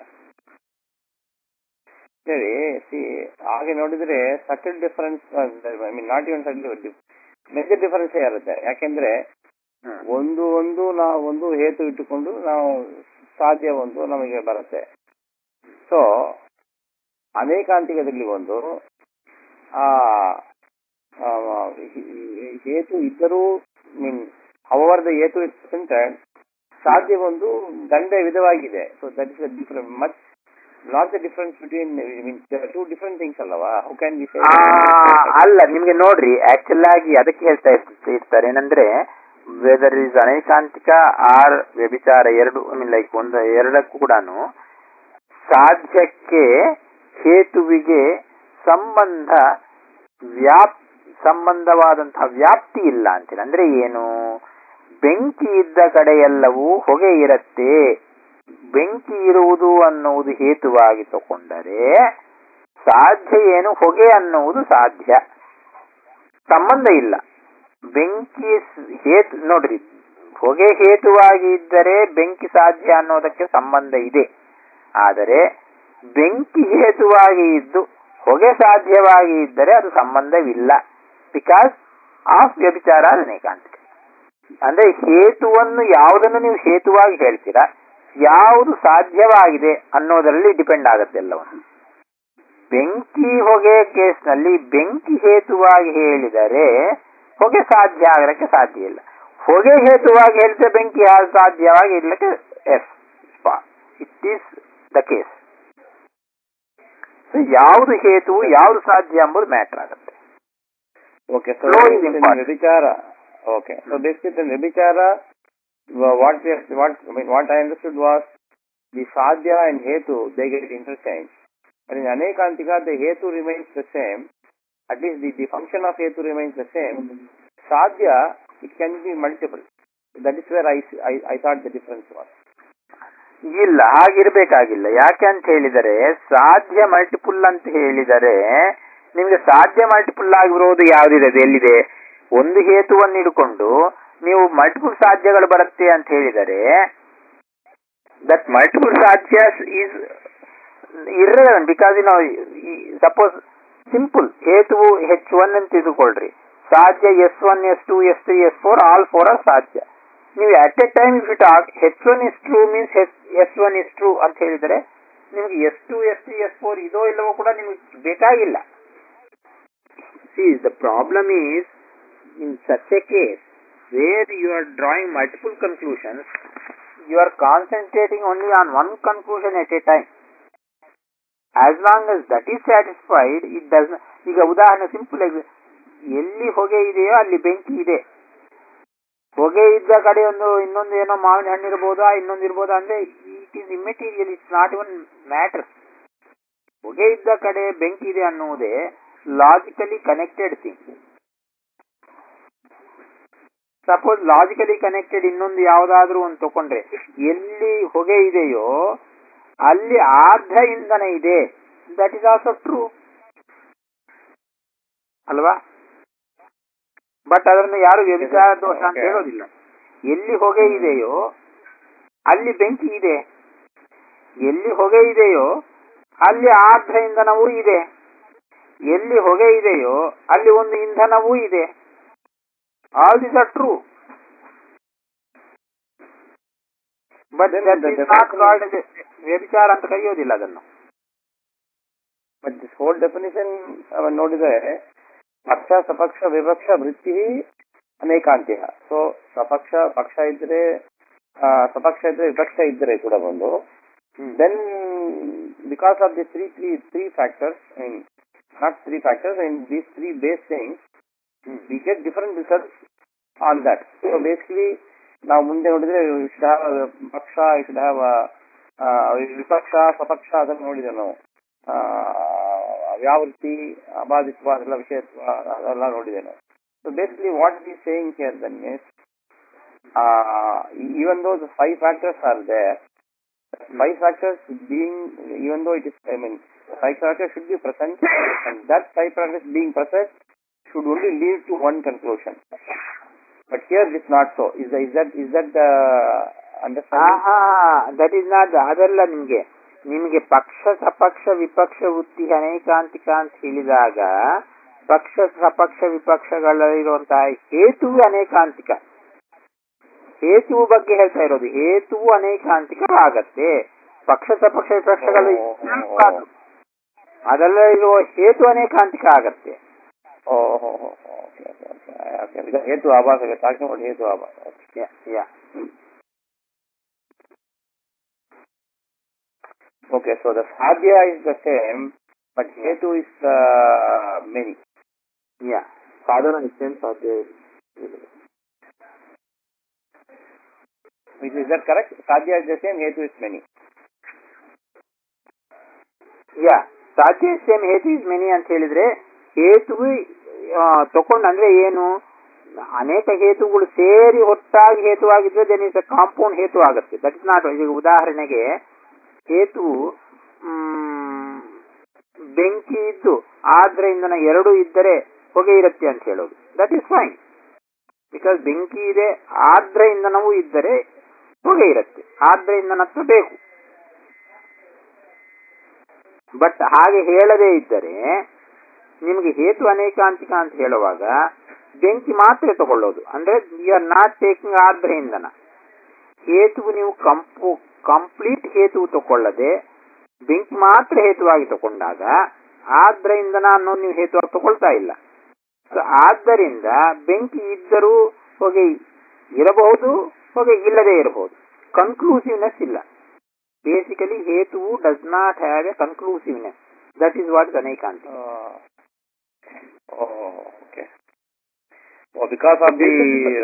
ಸರಿ ಸಿ ಹಾಗೆ ನೋಡಿದ್ರೆ subtle difference I mean not even subtle major difference ಇರುತ್ತೆ ಯಾಕೆಂದ್ರೆ ಒಂದು ಒಂದು ನಾವು ಒಂದು ಹೇತು ಇಟ್ಟುಕೊಂಡು ನಾವು ಸಾಧ್ಯ ಒಂದು ನಮಗೆ ಬರುತ್ತೆ ಸೊ ಅನೇಕಾಂತಿಕದಲ್ಲಿ ಒಂದು ಆ ಆ, ಹೇ- ಹೇತು ಇದ್ದರೂ ಮೀನ್ ಅವರ್ ದ ಹೇತು ಇಸ್ ಪ್ರೆಸೆಂಟೆಡ್ ಸಾಧ್ಯ ಒಂದು ದಂಡ ವಿಧವಾಗಿದೆ so that is different much not the difference between mean two different things ಅಲ್ಲವಾ ಹೌ ಕ್ಯಾನ್ ಬಿ ಆ, ಅಲ್ಲ ನಿಮ್ಗೆ ನೋಡ್ರಿ ಆಕ್ಚುಲ್ ಆಗಿ ಅದಕ್ಕೆ ಹೇಳ್ತಾ ಇರ್ತ- ಇರ್ತಾರೆ ಏನಂದ್ರೆ ವೆದರ್ ಇಸ್ ಅನೇಕಾಂತಿಕ ಆರ್ ವ್ಯಭಿಚಾರ ಎರಡು ಐ ಮೀನ್ ಲೈಕ್ ಒಂದು ಎರಡಕ್ಕೂ ಕೂಡ ಸಾಧ್ಯಕ್ಕೆ ಹೇತುವಿಗೆ ಸಂಬಂಧ ವ್ಯಾಪ್ ಸಂಬಂಧವಾದಂತಹ ವ್ಯಾಪ್ತಿ ಇಲ್ಲ ಅಂತೀರ ಅಂದ್ರೆ ಏನು ಬೆಂಕಿ ಇದ್ದ ಕಡೆಯೆಲ್ಲವೂ ಹೊಗೆ ಇರತ್ತೆ ಬೆಂಕಿ ಇರುವುದು ಅನ್ನುವುದು ಹೇತುವಾಗಿ ತಗೊಂಡರೆ ಸಾಧ್ಯ ಏನು ಹೊಗೆ ಅನ್ನುವುದು ಸಾಧ್ಯ ಸಂಬಂಧ ಇಲ್ಲ ಬೆಂಕಿ ಸ್- ಹೇತು ನೋಡ್ರಿ ಹೊಗೆ ಹೇತುವಾಗಿ ಇದ್ದರೆ ಬೆಂಕಿ ಸಾಧ್ಯ ಅನ್ನೋದಕ್ಕೆ ಸಂಬಂಧ ಇದೆ ಆದರೆ ಬೆಂಕಿ ಹೇತುವಾಗಿ ಇದ್ದು ಹೊಗೆ ಸಾಧ್ಯವಾಗಿ ಇದ್ದರೆ ಅದು ಸಂಬಂಧವಿಲ್ಲ ಬಿಕಾಸ್ ಆಫ್ ವ್ಯಭಿಚಾರ ಅನೇಕಾಂತಿಕ ಅಂದ್ರೆ ಹೇತುವನ್ನು ಯಾವುದನ್ನು ನೀವು ಹೇತುವಾಗಿ ಹೇಳ್ತೀರಾ ಯಾವುದು ಸಾಧ್ಯವಾಗಿದೆ ಅನ್ನೋದರಲ್ಲಿ ಡಿಪೆಂಡ್ ಆಗುತ್ತೆ ಎಲ್ಲವನ್ನು ಬೆಂಕಿ ಹೊಗೆ ಕೇಸ್ನಲ್ಲಿ ಬೆಂಕಿ ಹೇತುವಾಗಿ ಹೇಳಿದರೆ ಹೊಗೆ ಸಾಧ್ಯ ಆಗಲಿಕ್ಕೆ ಸಾಧ್ಯ ಇಲ್ಲ ಹೊಗೆ ಹೇತುವಾಗಿ ಹೇಳಿದ್ರೆ ಬೆಂಕಿ ಆ- ಸಾಧ್ಯವಾಗಿ ಇರ್ಲಿಕ್ಕೆ as it is the case ಯಾವುದು ಹೇತು ಯಾವುದು ಸಾಧ್ಯ ಎಂಬುದು ಮ್ಯಾಟರ್ ಆಗುತ್ತೆ Okay, so Flow is in important. Vyabhichara, okay, so basically in Vyabhichara, wha- what we have, what, I mean, what I understood was the Sadhya and Hetu, they get interchanged. But in Anekantika, the Hetu remains the same, at least the, the function of Hetu remains the same. Sadhya, it can be multiple. That is where I, I, I thought the difference was. ಇಲ್ಲ ಹಾಗಿರ್ಬೇಕಾಗಿಲ್ಲ ಯಾಕೆ ಅಂತ ಹೇಳಿದರೆ ಸಾಧ್ಯ ಮಲ್ಟಿಪುಲ್ ಅಂತ ಹೇಳಿದರೆ ನಿಮಗೆ ಸಾಧ್ಯ ಮಲ್ಟಿಪುಲ್ ಆಗಿರೋದು ಯಾವುದಿದೆ ಅದು ಎಲ್ಲಿದೆ ಒಂದು ಹೇತುವನ್ನು ಇಟ್ಕೊಂಡು ನೀವು ಮಲ್ಟಿಪುಲ್ ಸಾಧ್ಯಗಳು ಬರುತ್ತೆ ಅಂತ ಹೇಳಿದರೆ ದಟ್ ಮಲ್ಟಿಪುಲ್ ಸಾಧ್ಯ ಈಸ್ ಇರ್ರೆಲೆವೆಂಟ್ ಬಿಕಾಸ್ ನಾವು ಸಪೋಸ್ ಸಿಂಪಲ್ ಹೇತುವು ಹೆಚ್ ಒನ್ ಅಂತ ತಿಳ್ಕೊಳ್ರಿ ಸಾಧ್ಯ S one S two S three S four all four are ಸಾಧ್ಯ ನೀವು at a time if you talk H one is true means S one is true ಅಂತ ಹೇಳಿದರೆ ನಿಮಗೆ S two S three S four ಇದೋ ಇಲ್ಲವೋ ಕೂಡ ನಿಮಗೆ ಬೇಕಾಗಿಲ್ಲ see the problem is in such a case where you are drawing multiple conclusions you are concentrating only on one conclusion at a time as long as that is satisfied it does ಈಗ ಉದಾಹರಣೆ ಸಿಂಪಲ್ ಎಲ್ಲಿ ಹೊಗೆ ಇದೆಯೋ ಅಲ್ಲಿ ಬೆಂಕಿ ಇದೆ ಹೊಗೆ ಇದ್ದ ಕಡೆ ಒಂದು ಇನ್ನೊಂದು ಏನೋ ಮಾವಿನ ಹಣ್ಣು ಇರ್ಬೋದಾ ಇನ್ನೊಂದು ಇರ್ಬೋದಾ ಅಂದ್ರೆ it is immaterial it's not even matter ಹೊಗೆ ಇದ್ದ ಕಡೆ ಬೆಂಕಿ ಇದೆ ಅನ್ನುವುದೇ logically connected thing suppose logically connected ಇನ್ನೊಂದು ಯಾವುದಾದ್ರೂ ಒಂದು ತಕೊಂಡ್ರೆ ಎಲ್ಲಿ ಹೊಗೆ ಇದೆಯೋ ಅಲ್ಲಿ ಆರ್ಧ ಇಂಧನ ಇದೆ ದಟ್ ಇಸ್ ಆಲ್ಸೋ ಟ್ರೂ ಅಲ್ವಾ ಬಟ್ ಅದನ್ನು ಯಾರು ವ್ಯಭಿಚಾರ ದೋಷ ಅಂತ Okay. ಹೇಳೋದಿಲ್ಲ ಎಲ್ಲಿ ಹೊಗೆ ಇದೆಯೋ ಅಲ್ಲಿ ಬೆಂಕಿ ಇದೆ ಎಲ್ಲಿ ಹೊಗೆ ಇದೆಯೋ ಅಲ್ಲಿ ಆರ್ಧ ಇಂಧನವೂ ಇದೆ ಎಲ್ಲಿ ಹೊಗೆ ಇದೆಯೋ ಅಲ್ಲಿ ಒಂದು ಇಂಧನವೂ ಇದೆ all this are true but Then that the is not definition- called ವ್ಯಭಿಚಾರ ಅಂತ ಕರೆಯೋದಿಲ್ಲ ಅದನ್ನು ಬಟ್ ದಿಸ್ ಹೋಲ್ ಡೆಫಿನಿಷನ್ ಅವನ್ ನೋಡಿದ್ರೆ ಪಕ್ಷ ಸಪಕ್ಷ ವಿಪಕ್ಷ ವೃತ್ತಿ ಅನೇಕಾಂತ್ಯ ಸೊ ಸಪಕ್ಷ ಪಕ್ಷ ಇದ್ರೆ ಆ, ಸಪಕ್ಷ ಇದ್ರೆ ವಿಪಕ್ಷ ಇದ್ರೆ ಕೂಡ ಒಂದು then because of the three three three factors I mean not three factors in these three base things we get different results on that so basically ನಾವು ಮುಂದೆ ನೋಡಿದ್ರೆ you should have a ಪಕ್ಷ you should have a, ಆ, ವಿಪಕ್ಷ ಸಪಕ್ಷ ಅದನ್ನು ನೋಡಿದ್ರೆ ನಾವು ಆ, ವ್ಯಾವೃತ್ತಿ ಅಬಾಧಿತ್ವ ಅದೆಲ್ಲ ವಿಷಯತ್ವ ಅದೆಲ್ಲ ನೋಡಿದ್ದೇವೆ so basically what is saying here then is even though the five factors are there five factors being, even though it is, I mean, five factors should be present, and that five factors being present should only lead to one conclusion. But here it is not so. Is, the, is that is that the understanding? That is not ಅದೆಲ್ಲ ನಿಮ್ಗೆ ನಿಮಗೆ ಪಕ್ಷ ಸಪಕ್ಷ ವಿಪಕ್ಷ ವೃತ್ತಿ ಅನೇಕಾಂತಿಕ ಅಂತ ಹೇಳಿದಾಗ ಪಕ್ಷ ಸಪಕ್ಷ ವಿಪಕ್ಷಗಳಲ್ಲಿರುವಂತಹ ಹೇತುವು ಅನೇಕಾಂತಿಕ ಹೇತುವು ಬಗ್ಗೆ ಹೇಳ್ತಾ ಇರೋದು ಹೇತುವು ಅನೇಕಾಂತಿಕ ಆಗತ್ತೆ ಪಕ್ಷ ಸಪಕ್ಷ ವಿಪಕ್ಷಗಳು ಇರಬಾರ್ದು. ಅದೆಲ್ಲ ಇರುವ ಹೇತು ಅನೇಕಾಂತಿಕ ಆಗತ್ತೆ Oh, oh, oh, oh, okay, okay, okay. okay. Because hetu abhas, we are talking about hetu abhas. Okay. Yeah yeah okay, so the sadhya is the same, but hetu is uh, many. ಯಾ ಸಾಧನ ಇಷ್ಟೇನು ಸಾಧ್ಯ ಇಲ್ಲ. Is, is that correct? Sadhya is the same, hetu is many. ಯಾ ಸಾಧ್ಯ ಸೇಮ್ ಹೇತು ಇಸ್ ಮೆನಿ ಅಂತ ಹೇಳಿದ್ರೆ ಹೇತು ತಕೊಂಡ್ ಅಂದ್ರೆ ಏನು ಅನೇಕ ಹೇತುಗಳು ಸೇರಿ ಒಟ್ಟಾಗಿ ಹೇತುವಾಗಿದ್ರೆ ದೆನ್ ಇಸ್ ಅ ಕಾಂಪೌಂಡ್ ಹೇತು ಆಗುತ್ತೆ ದಟ್ ಇಸ್ ನಾಟ್ ಈಗ ಉದಾಹರಣೆಗೆ ಹೇತು ಮ್, ಬೆಂಕಿ ಇದ್ದು ಆದ್ರೆ ಇಂಧನ ಎರಡು ಇದ್ದರೆ ಹೊಗೆ ಇರುತ್ತೆ ಅಂತ ಹೇಳೋದು ದಟ್ ಇಸ್ ಫೈನ್ ಬಿಕಾಸ್ ಬೆಂಕಿ ಇದೆ ಆದ್ರೆ ಇಂಧನವೂ ಇದ್ದರೆ ಹೊಗೆ ಇರುತ್ತೆ ಆದ್ರೆ ಇಂಧನತ್ವ ಬೇಕು ಬಟ್ ಹಾಗೆ ಹೇಳದೇ ಇದ್ದರೆ ನಿಮಗೆ ಹೇತು ಅನೇಕಾಂತಿಕ ಅಂತ ಹೇಳುವಾಗ ಬೆಂಕಿ ಮಾತ್ರ ತಗೊಳ್ಳೋದು ಅಂದ್ರೆ ಯು ಆರ್ ನಾಟ್ ಟೇಕಿಂಗ್ ಆರ್ದ್ರ ಇಂಧನ ಹೇತು ನೀವು ಕಂಪು ಕಂಪ್ಲೀಟ್ ಹೇತು ತಗೊಳ್ಳದೆ ಬೆಂಕಿ ಮಾತ್ರ ಹೇತುವಾಗಿ ತಗೊಂಡಾಗ ಆದ್ರಿಂದ ನಾನು ನೀವು ಹೇತುವಾಗಿ ತಗೊಳ್ತಾ ಇಲ್ಲ ಸೊ ಆದ್ದರಿಂದ ಬೆಂಕಿ ಇದ್ದರೂ ಹೊಗೆ ಇರಬಹುದು ಹೊಗೆ ಇಲ್ಲದೆ ಇರಬಹುದು ಕನ್ಕ್ಲೂಸಿವ್ನೆಸ್ ಇಲ್ಲ ಬೇಸಿಕಲಿ ಹೇತುವು does not have a conclusiveness that is what ಅನೇಕಾಂತಿ Uh, oh, okay. Oh, because of the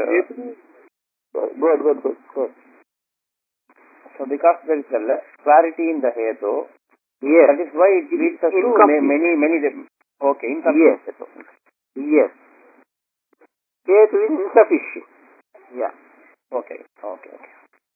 Good, good, good, good. so because there is a less clarity in the hetu, Yes. that is why it leads us to Incomplete. ma- many many the- okay incomplete hetu. Yes. Hetu is insufficient. Yeah. Okay, okay, okay.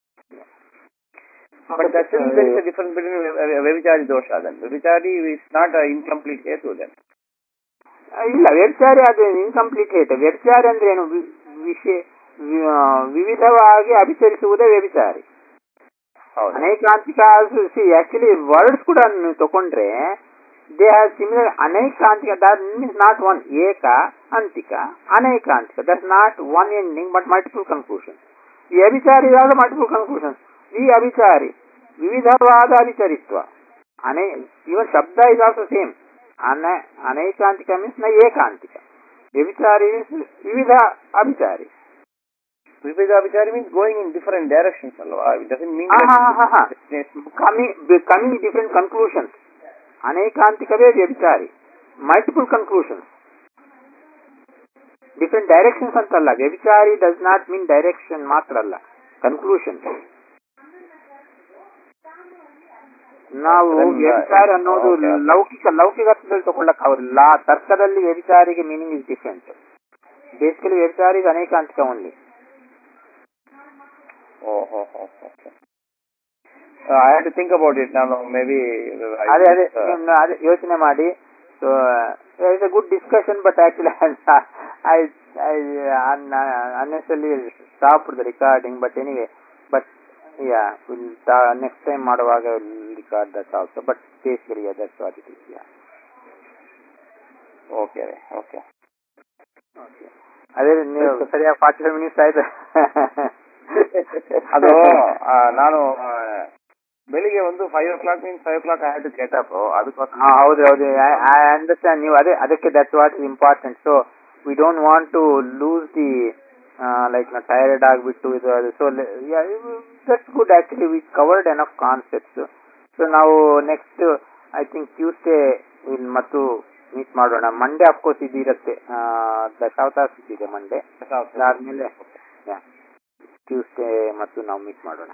But that still there is a difference between a- a- a Vyabhichari dosha then. Vyabhichari is not an incomplete hetu then. ಆ, ಇಲ್ಲ ವ್ಯಭಿಚಾರಿ ಅದು ಇನ್ಕಂಪ್ಲೀಟ್ ಹೇಟ್ ವ್ಯಭಿಚಾರಿ ಅಂದ್ರೆ ಏನು ವಿ- ವಿಷಯ ವಿ- ಆ, ವಿವಿಧವಾಗಿ ಅಭಿಚರಿಸುವುದೇ ವ್ಯಭಿಚಾರಿ ಹೌದು ಅನೇಕಾಂತಿಕ ಆಕ್ಚುಲಿ ವರ್ಡ್ಸ್ ಕೂಡ ನೀವು ತಗೊಂಡ್ರೆ ದೇ ಹ್ಯಾವ್ ಸಿಮಿಲರ್ ಅನೇಕಾಂತಿಕ ದಟ್ ಮೀನ್ಸ್ ನಾಟ್ ಒನ್ ಏಕ ಅಂತಿಕ ಅನೇಕಾಂತಿಕ that not one ending but multiple conclusion ವ್ಯಭಿಚಾರಿ ಇವಾಗ ಮಲ್ಟಿಪಲ್ ಕನ್ಕ್ಲೂಷನ್ ವಿ ಅಭಿಚಾರಿ ವಿವಿಧವಾದ ಅಭಿಚರಿತ್ವ ಅನೇ ಇವನ್ ಶಬ್ದ ಇಸ್ ಆಲ್ಸೋ ಸೇಮ್ ಅನ ಅನೇಕಾಂತಿಕ ಮೀನ್ಸ್ ನ ಏಕಾಂತಿಕ ವ್ಯಭಿಚಾರಿ ಮೀನ್ಸ್ ವಿವಿಧ ಅಭಿಚಾರಿ Vivida Vyabhichari means going in different directions alva. It doesn't mean Ah, that ah, ah, ah. destination. Coming coming different conclusions ಅನೇಕಾಂತಿಕವೇ ವ್ಯಭಿಚಾರಿ ಮಲ್ಟಿಪಲ್ ಕನ್ಕ್ಲೂಷನ್ಸ್ ಡಿಫರೆಂಟ್ ಡೈರೆಕ್ಷನ್ಸ್ ಅಂತಲ್ಲ ವ್ಯಭಿಚಾರಿ ಡಸ್ ನಾಟ್ ಮೀನ್ ಡೈರೆಕ್ಷನ್ ಮಾತ್ರ ಅಲ್ಲ ಕನ್ಕ್ಲೂಷನ್ ನಾವು Then, uh, ವ್ಯಭಿಚಾರ ಅನ್ನೋದು okay, okay. ಲೌಕಿಕ ಲೌಕಿಕ ಅರ್ಥದಲ್ಲಿ ತಗೊಳ್ಳಕ್ ಅವರಿಲ್ಲ ತರ್ಕದಲ್ಲಿ ವ್ಯಭಿಚಾರಿಗೆ ಮೀನಿಂಗ್ ಇಸ್ ಡಿಫರೆಂಟ್ ಬೇಸಿಕಲಿ ವ್ಯಭಿಚಾರಿಗೆ ಅನೇಕಾಂತಿಕ only Oh, oh, oh, okay. Uh, I had to think about it now. Maybe I ಅದೇ ಅದೇ uh, ನಿಮ್ನ ಅದೇ ಯೋಚನೆ ಮಾಡಿ so it's a good discussion but actually I I honestly stop the recording but anyway but yeah next time ಮಾಡುವಾಗ record that also but basically that's what it is yeah okay, okay. Okay ಅದೇ ನೀವು ಸರಿಯಾಗಿ ಫಾರ್ಟಿ ಫೈವ್ ಮಿನಿಟ್ಸ್ ಆಯ್ತು ಅದು ಆ, ನಾನು ಆ, ಬೆಳಿಗ್ಗೆ ಒಂದು five o'clock means five o'clock I had to get up ಅದಕ್ಕೋಸ್ಕರ ಹಾ ಹೌದು ಹೌದು ಐ ಅಂಡರ್ಸ್ಟ್ಯಾಂಡ್ ನೀವು ಅದೇ ಅದಕ್ಕೆ that's what is important so we don't want to lose the like ನಾ ಟೈರ್ಡ್ ಆಗಿಬಿಟ್ಟು ಇದು ಅದು so that's good actually we covered n of concepts so ನಾವು next I think Tuesday will ಮತ್ತು ಮೀಟ್ ಮಾಡೋಣ ಮಂಡೇ ಅಫ್ಕೋರ್ಸ್ ಇದು ಇರುತ್ತೆ ದಶಾವತಾರ ಇದೆ ಮಂಡೇ ಅದಾದ್ಮೇಲೆ ಟ್ಯೂಸ್ಡೇ ಮತ್ತು ನಾವು ಮೀಟ್ ಮಾಡೋಣ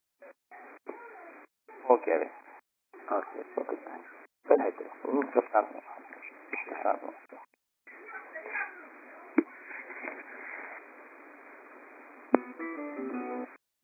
ಓಕೆ ರೀ ಓಕೆ ಓಕೆ ಆಯ್ತು ಹ್ಮ್, ಕೃಷ್ಣ ಕೃಷ್ಣ